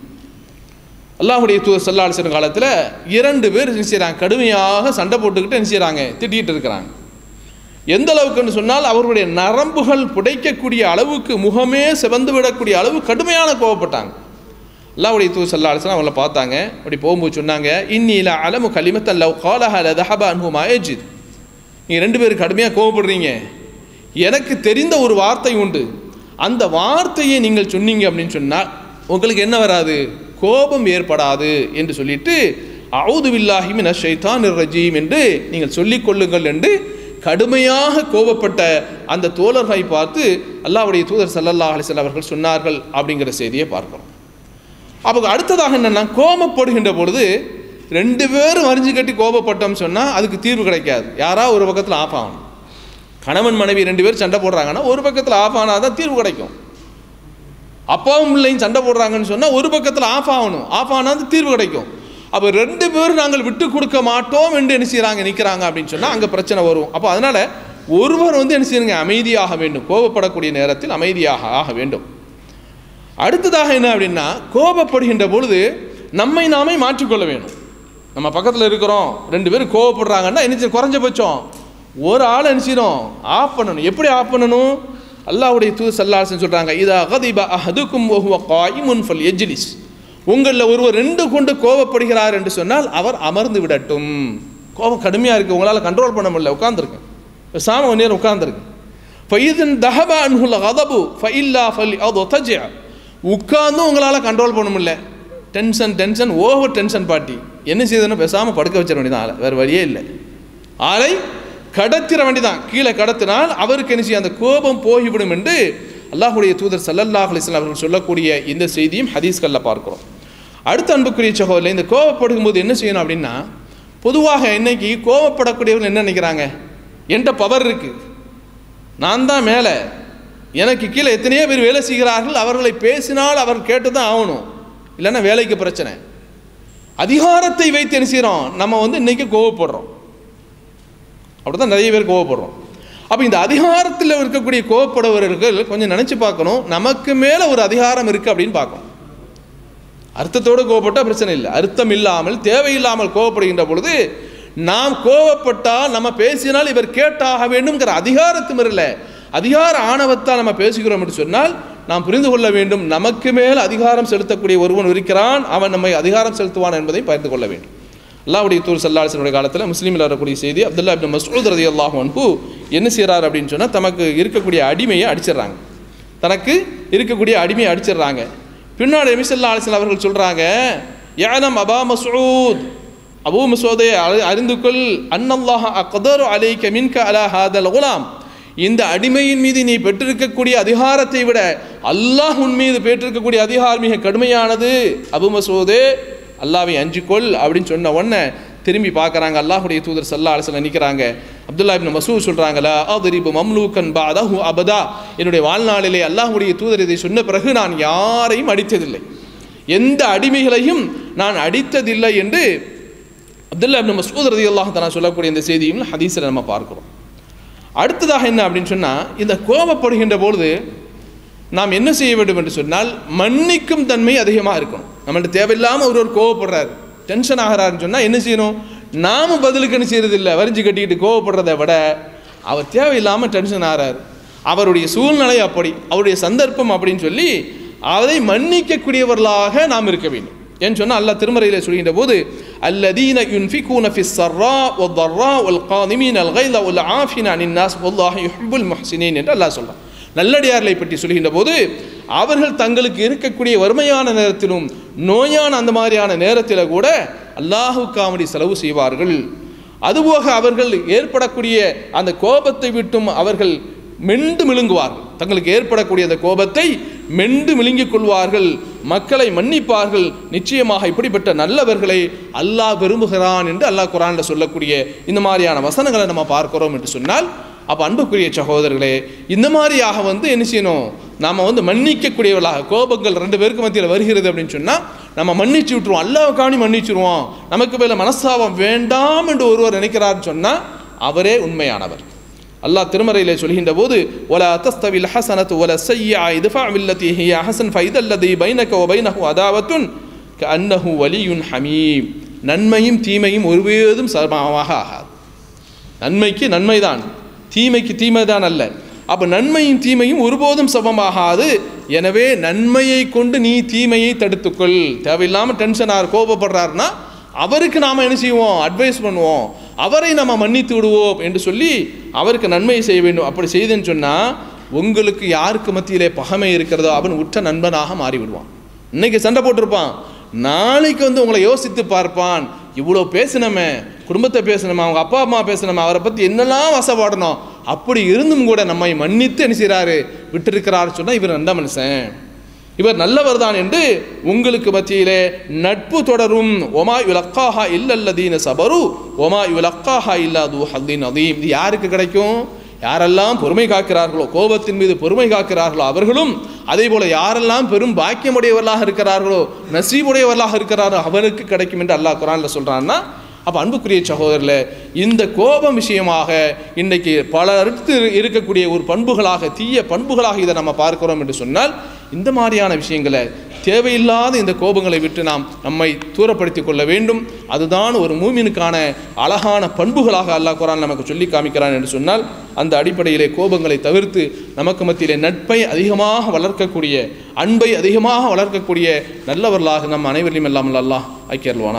அல்லாஹுடைய தூதர் சல்லா அலிஸ்வரம் காலத்தில் இரண்டு பேர் என்ன செய்கிறாங்க கடுமையாக சண்டை போட்டுக்கிட்டு என்ன செய்கிறாங்க திட்டிகிட்டு இருக்கிறாங்க எந்த அளவுக்குன்னு சொன்னால் அவர்களுடைய நரம்புகள் புடைக்கக்கூடிய அளவுக்கு முகமே சிவந்து விடக்கூடிய அளவு கடுமையான கோவப்பட்டாங்க அல்லாவுடைய தூ சல்லா அலிஸ்லாம் அவங்கள பார்த்தாங்க அப்படி போகும்போது சொன்னாங்க இன்னில அலமு கலிமத்தன் லவ் காலஹல தஹபா அன்ஹு மாயஜித் நீங்கள் ரெண்டு பேரும் கடுமையாக கோவப்படுறீங்க எனக்கு தெரிந்த ஒரு வார்த்தை உண்டு அந்த வார்த்தையை நீங்கள் சொன்னீங்க அப்படின்னு சொன்னால் உங்களுக்கு என்ன வராது கோபம் ஏற்படாது என்று சொல்லிட்டு அவுது வில்லாஹி மின ஷைத்தான் ரஜீம் என்று நீங்கள் சொல்லிக் கொள்ளுங்கள் என்று கடுமையாக கோபப்பட்ட அந்த தோழர்களை பார்த்து அல்லாஹ்வுடைய தூதர் சல்லல்லாஹ் அலிஸ்லாம் அவர்கள் சொன்னார்கள் அப்படிங்கிற செய்தியை பார்க்கிறோம் அப்போ அடுத்ததாக என்னென்னா கோபப்படுகின்ற பொழுது ரெண்டு பேரும் வரிஞ்சு கட்டி கோபப்பட்டோம் சொன்னால் அதுக்கு தீர்வு கிடைக்காது யாராவது ஒரு பக்கத்தில் ஆஃப் ஆகணும் கணவன் மனைவி ரெண்டு பேரும் சண்டை போடுறாங்கன்னா ஒரு பக்கத்தில் ஆஃப் ஆனால் தான் தீர்வு கிடைக்கும் அப்பாவும் பிள்ளையும் சண்டை போடுறாங்கன்னு சொன்னால் ஒரு பக்கத்தில் ஆஃப் ஆகணும் ஆஃப் ஆனால் தான் தீர்வு கிடைக்கும் அப்போ ரெண்டு பேரும் நாங்கள் விட்டு கொடுக்க மாட்டோம் என்று என்ன செய்கிறாங்க நிற்கிறாங்க அப்படின்னு சொன்னால் அங்கே பிரச்சனை வரும் அப்போ அதனால் ஒருவர் வந்து என்ன செய்யுங்க அமைதியாக வேண்டும் கோபப்படக்கூடிய நேரத்தில் அமைதியாக ஆக வேண்டும் அடுத்ததாக என்ன அப்படின்னா கோபப்படுகின்ற பொழுது நம்மை நாமே மாற்றிக்கொள்ள வேணும் நம்ம பக்கத்தில் இருக்கிறோம் ரெண்டு பேரும் கோவப்படுறாங்கன்னா என்ன குறைஞ்சபட்சம் ஒரு ஆள் நினச்சிடும் ஆஃப் பண்ணணும் எப்படி ஆஃப் பண்ணணும் அல்லாஹ்வுடைய தூது சல்லாசன் சொல்கிறாங்க இதா அகதிபா அஹதுக்கும் ஒஹுவ காயிமுன் ஃபல் எஜ்லிஸ் உங்களில் ஒருவர் ரெண்டு கொண்டு கோவப்படுகிறார் என்று சொன்னால் அவர் அமர்ந்து விடட்டும் கோபம் கடுமையாக இருக்குது உங்களால் கண்ட்ரோல் பண்ண முடியல உட்காந்துருக்கு பேசாமல் ஒரு நேரம் உட்காந்துருக்கு ஃபைதன் தஹபா அன்ஹுல் கதபு ஃபைல்லா ஃபல் அது ஒத்தஜியா உட்கார்ந்தும் உங்களால் கண்ட்ரோல் பண்ண முடியல tension tension over tension party என்ன செய்யுதுன்னு பேசாமல் படுக்க வச்சிட வேண்டியதான் ஆளை வேறு வழியே இல்லை ஆளை கடத்திட வேண்டியதான் கீழே கடத்தினால் அவருக்கு என்ன செய்ய அந்த கோபம் போய்விடும் என்று அல்லாஹுடைய தூதர் சல்லல்லாஹ் அலிஸ்லாம் அவர்கள் சொல்லக்கூடிய இந்த செய்தியும் ஹதீஸ்களில் பார்க்கிறோம் அடுத்த அன்புக்குரிய சகோதரில் இந்த கோவப்படும் போது என்ன செய்யணும் அப்படின்னா பொதுவாக இன்னைக்கு கோவப்படக்கூடியவர்கள் என்ன நினைக்கிறாங்க என்கிட்ட பவர் இருக்குது நான் தான் மேலே எனக்கு கீழே எத்தனையோ பேர் வேலை செய்கிறார்கள் அவர்களை பேசினால் அவர் கேட்டு தான் ஆகணும் இல்லைன்னா வேலைக்கு பிரச்சனை அதிகாரத்தை வைத்து என்ன செய்கிறோம் நம்ம வந்து இன்றைக்கி கோவப்படுறோம் அப்படி தான் நிறைய பேர் கோவப்படுறோம் அப்போ இந்த அதிகாரத்தில் இருக்கக்கூடிய கோவப்படுபவர்கள் கொஞ்சம் நினச்சி பார்க்கணும் நமக்கு மேலே ஒரு அதிகாரம் இருக்குது அப்படின்னு பார்க்கணும் அர்த்தத்தோடு கோவப்பட்டால் பிரச்சனை இல்லை அர்த்தம் இல்லாமல் தேவையில்லாமல் கோவப்படுகின்ற பொழுது நாம் கோவப்பட்டால் நம்ம பேசினால் இவர் கேட்டாக வேண்டும்ங்கிற அதிகாரத்து மிரல அதிகார ஆணவத்தால் நம்ம பேசுகிறோம் என்று சொன்னால் நாம் புரிந்து கொள்ள வேண்டும் நமக்கு மேல் அதிகாரம் செலுத்தக்கூடிய ஒருவன் இருக்கிறான் அவன் நம்மை அதிகாரம் செலுத்துவான் என்பதை பகிர்ந்து கொள்ள வேண்டும் அல்லாவுடைய தூர் சல்லாசனுடைய காலத்தில் முஸ்லீமில் வரக்கூடிய செய்தி அப்துல்லா இப்னு மசூத் ரதி அல்லாஹு அன்பு என்ன செய்கிறார் அப்படின்னு சொன்னால் தமக்கு இருக்கக்கூடிய அடிமையை அடிச்சிடுறாங்க தனக்கு இருக்கக்கூடிய அடிமையை அடிச்சிடுறாங்க பின்னாடி எமிசல்லா அலிஸ்லாம் அவர்கள் சொல்கிறாங்க யானம் அபா மசூத் அபூ மசூதை அறிந்து கொள் அன்னல்லாஹ் அக்தர் அலைக்க மின்க அலா ஹாதல் குலாம் இந்த அடிமையின் மீது நீ பெற்றிருக்கக்கூடிய அதிகாரத்தை விட அல்லாஹ் உன் மீது பெற்றிருக்கக்கூடிய அதிகாரம் மிக கடுமையானது அபு மசூதே அல்லாவை அஞ்சிக்கொள் அப்படின்னு சொன்ன உடனே திரும்பி பார்க்குறாங்க அல்லாஹுடைய தூதர் சல்லா அலிஸ்ல நிற்கிறாங்க அப்துல்லா இப்னு மசூத் சொல்கிறாங்களா அதிரிபு மம்லூக்கன் பாதஹு அபதா என்னுடைய வாழ்நாளிலே அல்லாஹுடைய தூதர் இதை சொன்ன பிறகு நான் யாரையும் அடித்ததில்லை எந்த அடிமைகளையும் நான் அடித்ததில்லை என்று அப்துல்லா இப்னு மசூத் ரதி அல்லாஹ் நான் சொல்லக்கூடிய இந்த செய்தியும் ஹதீஸில் நம்ம பார்க்குறோம் அடுத்ததாக என்ன அப்படின்னு சொன்னால் இந்த கோபப்படுகின்ற பொழுது நாம் என்ன செய்ய வேண்டும் என்று சொன்னால் மன்னிக்கும் தன்மை அதிகமாக இருக்கணும் நம்மள்ட்ட தேவையில்லாமல் ஒருவர் கோவப்படுறாரு டென்ஷன் ஆகிறாருன்னு சொன்னால் என்ன செய்யணும் நாம பதிலுக்கு என்ன செய்யறது இல்லை வரிஞ்சு கட்டிக்கிட்டு கோவப்படுறதை விட அவர் தேவையில்லாமல் டென்ஷன் ஆகிறாரு அவருடைய சூழ்நிலை அப்படி அவருடைய சந்தர்ப்பம் அப்படின்னு சொல்லி அதை மன்னிக்கக்கூடியவர்களாக நாம் இருக்க வேண்டும் ஏன்னு சொன்னால் அல்லாஹ் திருமறையில் சொல்கின்ற போது அல்லதீன யுன்ஃபிகூன ஃபி ஸர்ரா வத்தர்ரா வல் காதிமீன் அல் கைத வல் ஆஃபின் அனின் நாஸ் வல்லாஹ் யுஹிப்புல் முஹ்சினீன் என்று அல்லாஹ் சொல்றான் நல்லடியார்களை பற்றி சொல்கின்ற போது அவர்கள் தங்களுக்கு இருக்கக்கூடிய வறுமையான நேரத்திலும் நோயான அந்த மாதிரியான நேரத்தில் கூட அல்லாஹுக்காமடி செலவு செய்வார்கள் அதுபோக அவர்கள் ஏற்படக்கூடிய அந்த கோபத்தை விட்டும் அவர்கள் மெண்டு மிழுங்குவார்கள் தங்களுக்கு ஏற்படக்கூடிய அந்த கோபத்தை மெண்டு மிழுங்கிக் கொள்வார்கள் மக்களை மன்னிப்பார்கள் நிச்சயமாக இப்படிப்பட்ட நல்லவர்களை அல்லாஹ் விரும்புகிறான் என்று அல்லாஹ் குரானில் சொல்லக்கூடிய இந்த மாதிரியான வசனங்களை நம்ம பார்க்கிறோம் என்று சொன்னால் அப்போ அன்புக்குரிய சகோதரர்களே இந்த மாதிரியாக வந்து என்ன செய்யணும் நாம் வந்து மன்னிக்கக்கூடியவர்களாக கோபங்கள் ரெண்டு பேருக்கு மத்தியில் வருகிறது அப்படின்னு சொன்னால் நம்ம மன்னிச்சு விட்டுருவோம் அல்லாவுக்காணி மன்னிச்சிருவோம் நமக்கு மேலே மனஸ்தாபம் வேண்டாம் என்று ஒருவர் நினைக்கிறார்னு சொன்னால் அவரே உண்மையானவர் அல்லாஹ் திருமறையிலே சொல்கின்ற போது ஒல அத்தஸ்தவில் ஹசனத்து ஒல செய்யா இதுஃபா வில்லத்தி ஹிய ஹசன் ஃபைதல்லதி பைனக ஒ பைனஹு அதாவத்துன் க அன்னஹு வலியுன் ஹமீம் நன்மையும் தீமையும் ஒருவேதும் சமமாக ஆகாது நன்மைக்கு நன்மைதான் தீமைக்கு தீமைதான் அல்ல அப்போ நன்மையும் தீமையும் ஒருபோதும் சமமாகாது எனவே நன்மையை கொண்டு நீ தீமையை தடுத்துக்கொள் தேவையில்லாமல் டென்ஷனாக கோபப்படுறாருன்னா அவருக்கு நாம் என்ன செய்வோம் அட்வைஸ் பண்ணுவோம் அவரை நம்ம மன்னித்து விடுவோம் என்று சொல்லி அவருக்கு நன்மை செய்ய வேண்டும் அப்படி செய்துன்னு சொன்னால் உங்களுக்கு யாருக்கு மத்தியிலே பகமை இருக்கிறதோ அவன் உற்ற நண்பனாக மாறி விடுவான் இன்னைக்கு சண்டை போட்டிருப்பான் நாளைக்கு வந்து உங்களை யோசித்து பார்ப்பான் இவ்வளோ பேசினமே குடும்பத்தை பேசணுமா அவங்க அப்பா அம்மா பேசணுமா அவரை பற்றி என்னெல்லாம் வசப்பாடணும் அப்படி இருந்தும் கூட நம்மை மன்னித்து என்ன செய்கிறாரு விட்டிருக்கிறார் சொன்னால் இவர் நல்ல மனுஷன் இவர் நல்லவர் தான் என்று உங்களுக்கு மத்தியிலே நட்பு தொடரும் ஒமா யுலக்காஹா இல்லல்லதீன சபரு ஒமா யுலக்காஹா இல்லாது ஹல்தீன் அதீம் இது யாருக்கு கிடைக்கும் யாரெல்லாம் பொறுமை காக்கிறார்களோ கோபத்தின் மீது பொறுமை காக்கிறார்களோ அவர்களும் அதே போல யாரெல்லாம் பெரும் பாக்கியமுடையவர்களாக இருக்கிறார்களோ நசீபுடையவர்களாக இருக்கிறாரோ அவருக்கு கிடைக்கும் என்று அல்லாஹ் குரான்ல சொல்றான்னா அப்போ அன்புக்குரிய சகோதரில் இந்த கோபம் விஷயமாக இன்றைக்கு பலருக்கு இருக்கக்கூடிய ஒரு பண்புகளாக தீய பண்புகளாக இதை நம்ம பார்க்கிறோம் என்று சொன்னால் இந்த மாதிரியான விஷயங்களை தேவையில்லாத இந்த கோபங்களை விட்டு நாம் நம்மை தூரப்படுத்திக் கொள்ள வேண்டும் அதுதான் ஒரு மூமினுக்கான அழகான பண்புகளாக அல்லாஹ் குரான் நமக்கு சொல்லி காமிக்கிறான் என்று சொன்னால் அந்த அடிப்படையிலே கோபங்களை தவிர்த்து நமக்கு மத்தியிலே நட்பை அதிகமாக வளர்க்கக்கூடிய அன்பை அதிகமாக வளர்க்கக்கூடிய நல்லவர்களாக நம் அனைவரையும் எல்லாம் அல்லாஹ் ஐக்கியர்வானா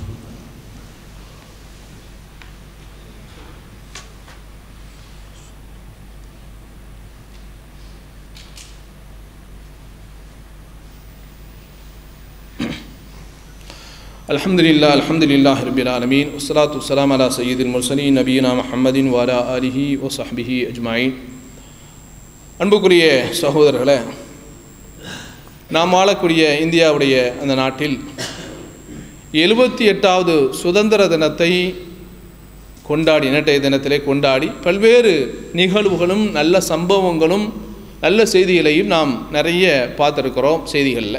الحمد لله الحمد لله رب العالمين والصلاة والسلام على سيد المرسلين نبينا محمد وعلى آله وصحبه أجمعين அன்புக்குரிய சகோதரர்களே நாம் வாழக்கூடிய இந்தியாவுடைய அந்த நாட்டில் எழுபத்தி எட்டாவது சுதந்திர தினத்தை கொண்டாடி நேற்றைய தினத்திலே கொண்டாடி பல்வேறு நிகழ்வுகளும் நல்ல சம்பவங்களும் நல்ல செய்திகளையும் நாம் நிறைய பார்த்துருக்கிறோம் செய்திகளில்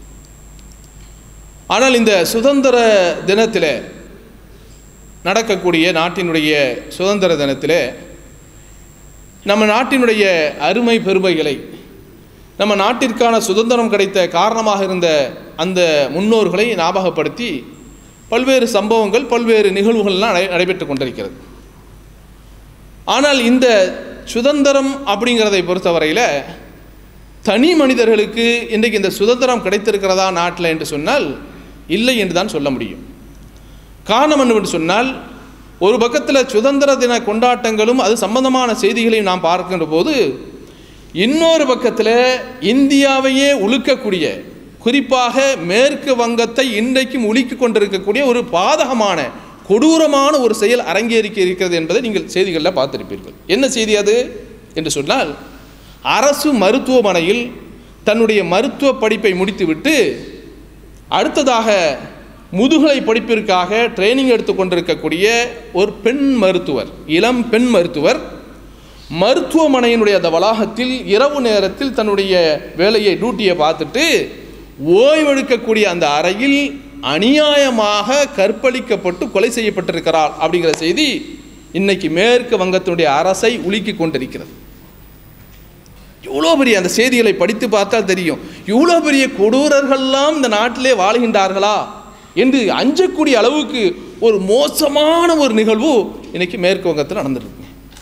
ஆனால் இந்த சுதந்திர தினத்தில் நடக்கக்கூடிய நாட்டினுடைய சுதந்திர தினத்தில் நம்ம நாட்டினுடைய அருமை பெருமைகளை நம்ம நாட்டிற்கான சுதந்திரம் கிடைத்த காரணமாக இருந்த அந்த முன்னோர்களை ஞாபகப்படுத்தி பல்வேறு சம்பவங்கள் பல்வேறு நிகழ்வுகள்லாம் நடை நடைபெற்று கொண்டிருக்கிறது ஆனால் இந்த சுதந்திரம் அப்படிங்கிறதை பொறுத்தவரையில் தனி மனிதர்களுக்கு இன்றைக்கு இந்த சுதந்திரம் கிடைத்திருக்கிறதா நாட்டில் என்று சொன்னால் இல்லை என்று தான் சொல்ல முடியும் காரணம் என்னவென்று சொன்னால் ஒரு பக்கத்தில் சுதந்திர தின கொண்டாட்டங்களும் அது சம்பந்தமான செய்திகளையும் நாம் பார்க்கின்ற போது இன்னொரு பக்கத்தில் இந்தியாவையே உழுக்கக்கூடிய குறிப்பாக மேற்கு வங்கத்தை இன்றைக்கும் உலுக்கி கொண்டிருக்கக்கூடிய ஒரு பாதகமான கொடூரமான ஒரு செயல் அரங்கேறிக்க இருக்கிறது என்பதை நீங்கள் செய்திகளில் பார்த்திருப்பீர்கள் என்ன செய்தி அது என்று சொன்னால் அரசு மருத்துவமனையில் தன்னுடைய மருத்துவ படிப்பை முடித்துவிட்டு அடுத்ததாக முதுகலை படிப்பிற்காக ட்ரைனிங் எடுத்துக்கொண்டிருக்கக்கூடிய ஒரு பெண் மருத்துவர் இளம் பெண் மருத்துவர் மருத்துவமனையினுடைய அந்த வளாகத்தில் இரவு நேரத்தில் தன்னுடைய வேலையை டியூட்டியை பார்த்துட்டு ஓய்வெடுக்கக்கூடிய அந்த அறையில் அநியாயமாக கற்பழிக்கப்பட்டு கொலை செய்யப்பட்டிருக்கிறார் அப்படிங்கிற செய்தி இன்னைக்கு மேற்கு வங்கத்தினுடைய அரசை உலுக்கி கொண்டிருக்கிறது இவ்வளோ பெரிய அந்த செய்திகளை படித்து பார்த்தால் தெரியும் இவ்வளோ பெரிய கொடூரர்கள்லாம் இந்த நாட்டிலே வாழ்கின்றார்களா என்று அஞ்சக்கூடிய அளவுக்கு ஒரு மோசமான ஒரு நிகழ்வு இன்னைக்கு மேற்கு வங்கத்தில் நடந்துருக்கு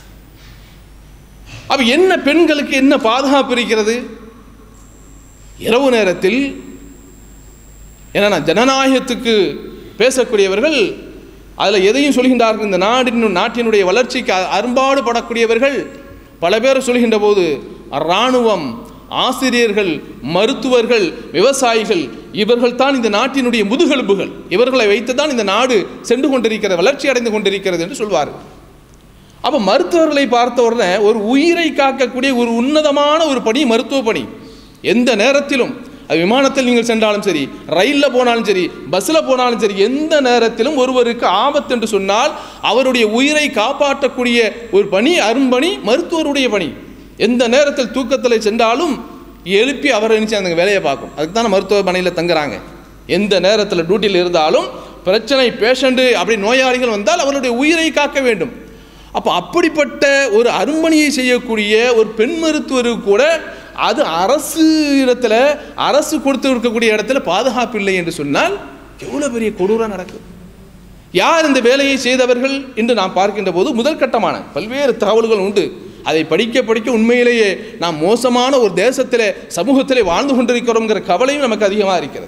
அப்ப என்ன பெண்களுக்கு என்ன பாதுகாப்பு இருக்கிறது இரவு நேரத்தில் ஏன்னா ஜனநாயகத்துக்கு பேசக்கூடியவர்கள் அதில் எதையும் சொல்கின்றார்கள் இந்த நாடின் நாட்டினுடைய வளர்ச்சிக்கு அரும்பாடு படக்கூடியவர்கள் பல பேர் சொல்கின்ற போது இராணுவம் ஆசிரியர்கள் மருத்துவர்கள் விவசாயிகள் இவர்கள் தான் இந்த நாட்டினுடைய முதுகெலும்புகள் இவர்களை வைத்து தான் இந்த நாடு சென்று கொண்டிருக்கிறது வளர்ச்சி அடைந்து கொண்டிருக்கிறது என்று சொல்வார்கள் அப்போ மருத்துவர்களை பார்த்த உடனே ஒரு உயிரை காக்கக்கூடிய ஒரு உன்னதமான ஒரு பணி மருத்துவ பணி எந்த நேரத்திலும் அது விமானத்தில் நீங்கள் சென்றாலும் சரி ரயிலில் போனாலும் சரி பஸ்ஸில் போனாலும் சரி எந்த நேரத்திலும் ஒருவருக்கு ஆபத்து என்று சொன்னால் அவருடைய உயிரை காப்பாற்றக்கூடிய ஒரு பணி அரும்பணி மருத்துவருடைய பணி எந்த நேரத்தில் தூக்கத்தில் சென்றாலும் எழுப்பி அவரை நினச்சி அந்த வேலையை பார்க்கும் அதுக்கு தான் மருத்துவமனையில் தங்குறாங்க எந்த நேரத்தில் டியூட்டியில் இருந்தாலும் பிரச்சனை பேஷண்ட்டு அப்படி நோயாளிகள் வந்தால் அவருடைய உயிரை காக்க வேண்டும் அப்போ அப்படிப்பட்ட ஒரு அரும்பணியை செய்யக்கூடிய ஒரு பெண் மருத்துவருக்கு கூட அது அரசு இடத்துல அரசு கொடுத்து இருக்கக்கூடிய இடத்துல பாதுகாப்பு இல்லை என்று சொன்னால் எவ்வளோ பெரிய கொடூரம் நடக்குது யார் இந்த வேலையை செய்தவர்கள் என்று நாம் பார்க்கின்ற போது முதல் கட்டமான பல்வேறு தகவல்கள் உண்டு அதை படிக்க படிக்க உண்மையிலேயே நாம் மோசமான ஒரு தேசத்திலே சமூகத்திலே வாழ்ந்து கொண்டிருக்கிறோங்கிற கவலையும் நமக்கு அதிகமாக இருக்கிறது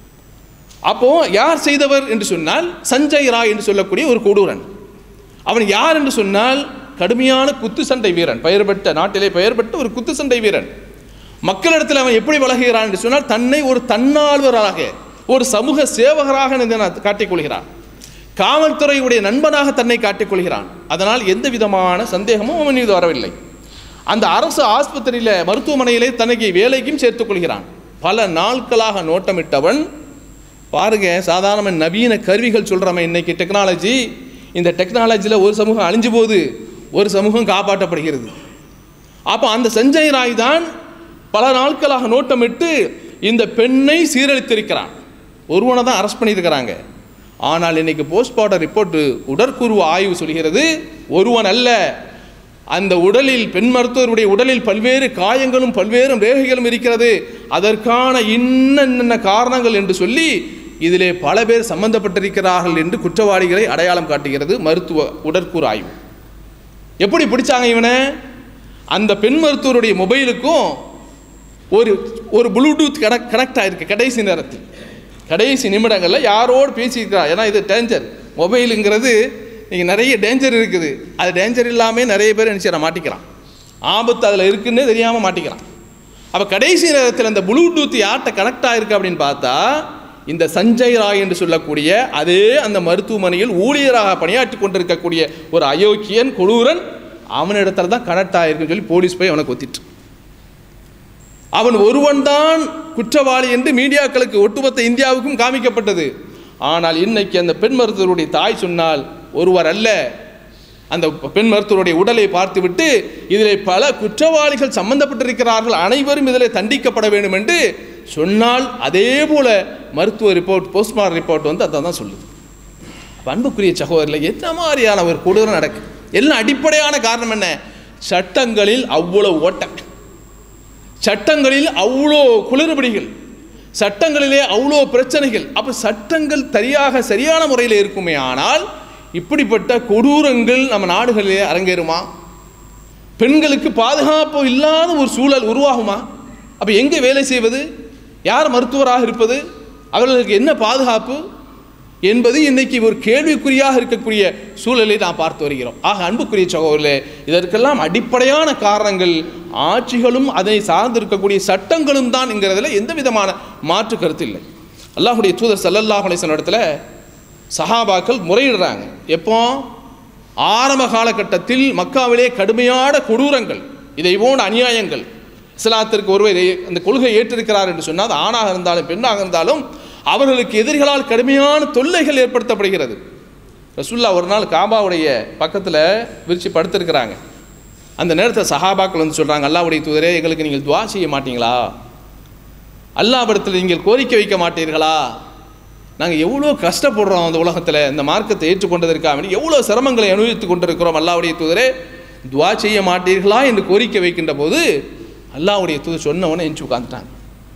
அப்போ யார் செய்தவர் என்று சொன்னால் சஞ்சய் ராய் என்று சொல்லக்கூடிய ஒரு கொடூரன் அவன் யார் என்று சொன்னால் கடுமையான குத்து சண்டை வீரன் பெயர் பெற்ற நாட்டிலே பெயர் பெற்ற ஒரு குத்து சண்டை வீரன் மக்களிடத்தில் அவன் எப்படி வழங்குகிறான் என்று சொன்னால் தன்னை ஒரு தன்னார்வராக ஒரு சமூக சேவகராக நினை- காட்டிக்கொள்கிறான் காவல்துறையுடைய நண்பனாக தன்னை காட்டிக்கொள்கிறான் அதனால் எந்த விதமான சந்தேகமும் அவன் மீது வரவில்லை அந்த அரசு ஆஸ்பத்திரியில மருத்துவமனையிலே தனக்கு வேலைக்கும் சேர்த்துக் கொள்கிறான் பல நாட்களாக நோட்டமிட்டவன் பாருங்க சாதாரண நவீன கருவிகள் சொல்கிறோமே இன்னைக்கு டெக்னாலஜி இந்த டெக்னாலஜியில் ஒரு சமூகம் அழிஞ்சு போகுது ஒரு சமூகம் காப்பாற்றப்படுகிறது அப்போ அந்த சஞ்சய் ராய் தான் பல நாட்களாக நோட்டமிட்டு இந்த பெண்ணை சீரழித்திருக்கிறான் ஒருவனை தான் அரெஸ்ட் பண்ணியிருக்கிறாங்க ஆனால் இன்னைக்கு போஸ்ட்மார்ட்டம் ரிப்போர்ட்டு உடற்கூறுவ ஆய்வு சொல்கிறது ஒருவன் அல்ல அந்த உடலில் பெண் மருத்துவருடைய உடலில் பல்வேறு காயங்களும் பல்வேறு ரேகைகளும் இருக்கிறது அதற்கான இன்னென்ன காரணங்கள் என்று சொல்லி இதிலே பல பேர் சம்பந்தப்பட்டிருக்கிறார்கள் என்று குற்றவாளிகளை அடையாளம் காட்டுகிறது மருத்துவ உடற்கூறு ஆய்வு எப்படி பிடிச்சாங்க இவனை அந்த பெண் மருத்துவருடைய மொபைலுக்கும் ஒரு ஒரு ப்ளூடூத் கனெக்ட் கனெக்ட் ஆயிருக்கு கடைசி நேரத்தில் கடைசி நிமிடங்களில் யாரோடு பேசியிருக்கிறா ஏன்னா இது டேஞ்சர் மொபைலுங்கிறது இங்கே நிறைய டேஞ்சர் இருக்குது அது டேஞ்சர் இல்லாமல் நிறைய பேர் நினச்சி மாட்டிக்கிறான் ஆபத்து அதில் இருக்குன்னே தெரியாமல் மாட்டிக்கிறான் அப்போ கடைசி நேரத்தில் அந்த ப்ளூடூத் யார்கிட்ட கனெக்ட் ஆயிருக்கு அப்படின்னு பார்த்தா இந்த சஞ்சய் ராய் என்று சொல்லக்கூடிய அதே அந்த மருத்துவமனையில் ஊழியராக பணியாற்றி கொண்டிருக்கக்கூடிய ஒரு அயோக்கியன் கொடூரன் அவனிடத்துல தான் கனெக்ட் ஆயிருக்குன்னு சொல்லி போலீஸ் போய் அவனை கொத்திட்டு அவன் ஒருவன்தான் குற்றவாளி என்று மீடியாக்களுக்கு ஒட்டுமொத்த இந்தியாவுக்கும் காமிக்கப்பட்டது ஆனால் இன்னைக்கு அந்த பெண் மருத்துவருடைய தாய் சொன்னால் ஒருவர் அல்ல அந்த பெண் மருத்துவருடைய உடலை பார்த்துவிட்டு இதிலே பல குற்றவாளிகள் சம்பந்தப்பட்டிருக்கிறார்கள் அனைவரும் இதில் தண்டிக்கப்பட வேண்டும் என்று சொன்னால் அதே போல மருத்துவ ரிப்போர்ட் போஸ்ட்மார்டம் ரிப்போர்ட் வந்து அதை தான் சொல்லுது அப்ப அன்புக்குரிய சகோதரில் என்ன மாதிரியான ஒரு கொடூரம் நடக்கு எல்லாம் அடிப்படையான காரணம் என்ன சட்டங்களில் அவ்வளவு ஓட்டம் சட்டங்களில் அவ்வளோ குளறுபடிகள் சட்டங்களிலே அவ்வளோ பிரச்சனைகள் அப்போ சட்டங்கள் சரியாக சரியான முறையில் இருக்குமே ஆனால் இப்படிப்பட்ட கொடூரங்கள் நம்ம நாடுகளிலே அரங்கேறுமா பெண்களுக்கு பாதுகாப்பு இல்லாத ஒரு சூழல் உருவாகுமா அப்போ எங்கே வேலை செய்வது யார் மருத்துவராக இருப்பது அவர்களுக்கு என்ன பாதுகாப்பு என்பது இன்னைக்கு ஒரு கேள்விக்குறியாக இருக்கக்கூடிய சூழலை நாம் பார்த்து வருகிறோம் ஆக அன்புக்குரிய சகோதரர்களே இதற்கெல்லாம் அடிப்படையான காரணங்கள் ஆட்சிகளும் அதை சார்ந்து இருக்கக்கூடிய சட்டங்களும் தான் என்கிறதுல எந்த விதமான மாற்று கருத்து இல்லை அல்லாஹுடைய தூதர் சல்லல்லாஹ் அலிஸ்வன் இடத்துல சஹாபாக்கள் முறையிடுறாங்க எப்போ ஆரம்ப காலகட்டத்தில் மக்காவிலே கடுமையான கொடூரங்கள் இதை போன்ற அநியாயங்கள் இஸ்லாத்திற்கு ஒருவர் அந்த கொள்கை ஏற்றிருக்கிறார் என்று சொன்னால் அது ஆணாக இருந்தாலும் பெண்ணாக இருந்தாலும் அவர்களுக்கு எதிரிகளால் கடுமையான தொல்லைகள் ஏற்படுத்தப்படுகிறது ரசுல்லா ஒரு நாள் காபாவுடைய பக்கத்தில் விரிச்சு படுத்திருக்கிறாங்க அந்த நேரத்தில் சஹாபாக்கள் வந்து சொல்கிறாங்க அல்லாவுடைய தூதரே எங்களுக்கு நீங்கள் துவா செய்ய மாட்டீங்களா அல்லாவிடத்தில் நீங்கள் கோரிக்கை வைக்க மாட்டீர்களா நாங்கள் எவ்வளோ கஷ்டப்படுறோம் அந்த உலகத்தில் இந்த மார்க்கத்தை ஏற்றுக்கொண்டதற்காக வேண்டி எவ்வளோ சிரமங்களை அனுபவித்து கொண்டிருக்கிறோம் அல்லாவுடைய தூதரே துவா செய்ய மாட்டீர்களா என்று கோரிக்கை வைக்கின்ற போது அல்லாவுடைய தூதர் சொன்ன உடனே எஞ்சி உட்காந்துட்டாங்க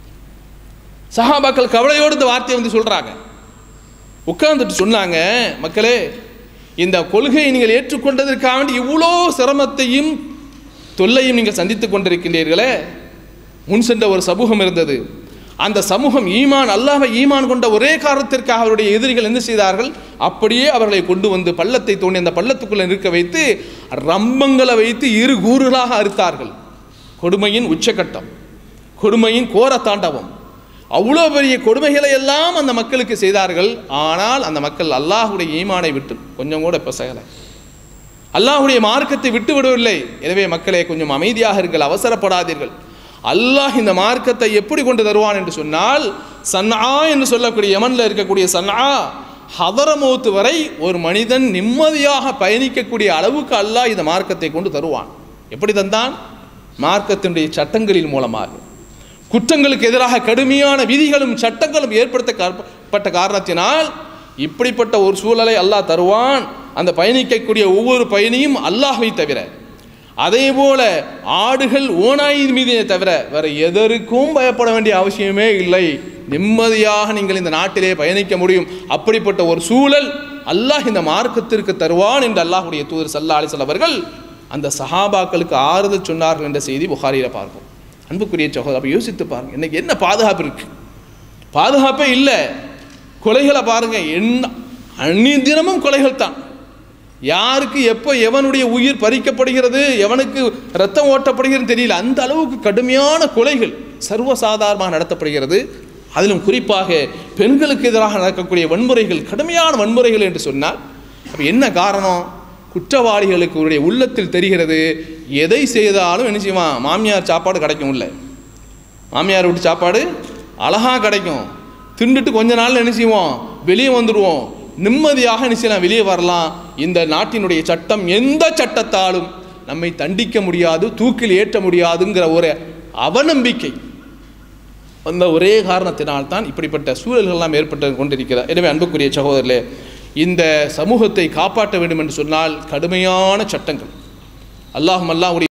சஹாபாக்கள் கவலையோடு இந்த வார்த்தையை வந்து சொல்கிறாங்க உட்கார்ந்துட்டு சொன்னாங்க மக்களே இந்த கொள்கையை நீங்கள் ஏற்றுக்கொண்டதற்காக வேண்டி இவ்வளோ சிரமத்தையும் தொல்லையும் நீங்கள் சந்தித்து கொண்டிருக்கின்றீர்களே முன் சென்ற ஒரு சமூகம் இருந்தது அந்த சமூகம் ஈமான் அல்லாஹ் ஈமான் கொண்ட ஒரே காரணத்திற்காக அவருடைய எதிரிகள் என்ன செய்தார்கள் அப்படியே அவர்களை கொண்டு வந்து பள்ளத்தை தோண்டி அந்த பள்ளத்துக்குள்ளே நிற்க வைத்து ரம்பங்களை வைத்து இரு கூறுகளாக அறுத்தார்கள் கொடுமையின் உச்சக்கட்டம் கொடுமையின் கோர தாண்டவம் அவ்வளோ பெரிய கொடுமைகளை எல்லாம் அந்த மக்களுக்கு செய்தார்கள் ஆனால் அந்த மக்கள் அல்லாஹுடைய ஈமானை விட்டு கொஞ்சம் கூட பிசகலை அல்லாஹுடைய மார்க்கத்தை விட்டு விடவில்லை எனவே மக்களே கொஞ்சம் அமைதியாக இருங்கள் அவசரப்படாதீர்கள் அல்லாஹ் இந்த மார்க்கத்தை எப்படி கொண்டு தருவான் என்று சொன்னால் சன்னா என்று சொல்லக்கூடிய யமனில் இருக்கக்கூடிய சன்னா ஹதரமௌத்து வரை ஒரு மனிதன் நிம்மதியாக பயணிக்கக்கூடிய அளவுக்கு அல்லாஹ் இந்த மார்க்கத்தை கொண்டு தருவான் எப்படி தந்தான் மார்க்கத்தினுடைய சட்டங்களின் மூலமாக குற்றங்களுக்கு எதிராக கடுமையான விதிகளும் சட்டங்களும் ஏற்படுத்தப்பட்ட காரணத்தினால் இப்படிப்பட்ட ஒரு சூழலை அல்லாஹ் தருவான் அந்த பயணிக்கக்கூடிய ஒவ்வொரு பயணியும் அல்லாஹ்வை தவிர அதே போல ஆடுகள் ஓநாயின் மீதே தவிர வேற எதற்கும் பயப்பட வேண்டிய அவசியமே இல்லை நிம்மதியாக நீங்கள் இந்த நாட்டிலே பயணிக்க முடியும் அப்படிப்பட்ட ஒரு சூழல் அல்லாஹ் இந்த மார்க்கத்திற்கு தருவான் என்று அல்லாஹ்வுடைய தூதர் சல்லா அலிசல் அவர்கள் அந்த சஹாபாக்களுக்கு ஆறுதல் சொன்னார்கள் என்ற செய்தி புகாரியில் பார்ப்போம் அன்புக்குரிய சகோதரர் அப்போ யோசித்து பாருங்க இன்னைக்கு என்ன பாதுகாப்பு இருக்கு பாதுகாப்பே இல்லை கொலைகளை பாருங்க என்ன அந்நிய கொலைகள் தான் யாருக்கு எப்போ எவனுடைய உயிர் பறிக்கப்படுகிறது எவனுக்கு ரத்தம் ஓட்டப்படுகிறது தெரியல அந்த அளவுக்கு கடுமையான கொலைகள் சர்வசாதாரணமாக நடத்தப்படுகிறது அதிலும் குறிப்பாக பெண்களுக்கு எதிராக நடக்கக்கூடிய வன்முறைகள் கடுமையான வன்முறைகள் என்று சொன்னால் அப்போ என்ன காரணம் குற்றவாளிகளுக்கு உடைய உள்ளத்தில் தெரிகிறது எதை செய்தாலும் என்ன செய்வான் மாமியார் சாப்பாடு கிடைக்கும் இல்லை மாமியார் வீட்டு சாப்பாடு அழகாக கிடைக்கும் தின்னுட்டு கொஞ்ச நாள் என்ன செய்வோம் வெளியே வந்துடுவோம் நிம்மதியாக என்ன செய்யலாம் வெளியே வரலாம் இந்த நாட்டினுடைய சட்டம் எந்த சட்டத்தாலும் நம்மை தண்டிக்க முடியாது தூக்கில் ஏற்ற முடியாதுங்கிற ஒரு அவநம்பிக்கை அந்த ஒரே காரணத்தினால்தான் இப்படிப்பட்ட சூழல்கள்லாம் ஏற்பட்டு கொண்டிருக்கிறது எனவே அன்புக்குரிய சகோதரர்களே இந்த சமூகத்தை காப்பாற்ற வேண்டும் என்று சொன்னால் கடுமையான சட்டங்கள் அல்லாஹும் அல்லாஹ்வுடைய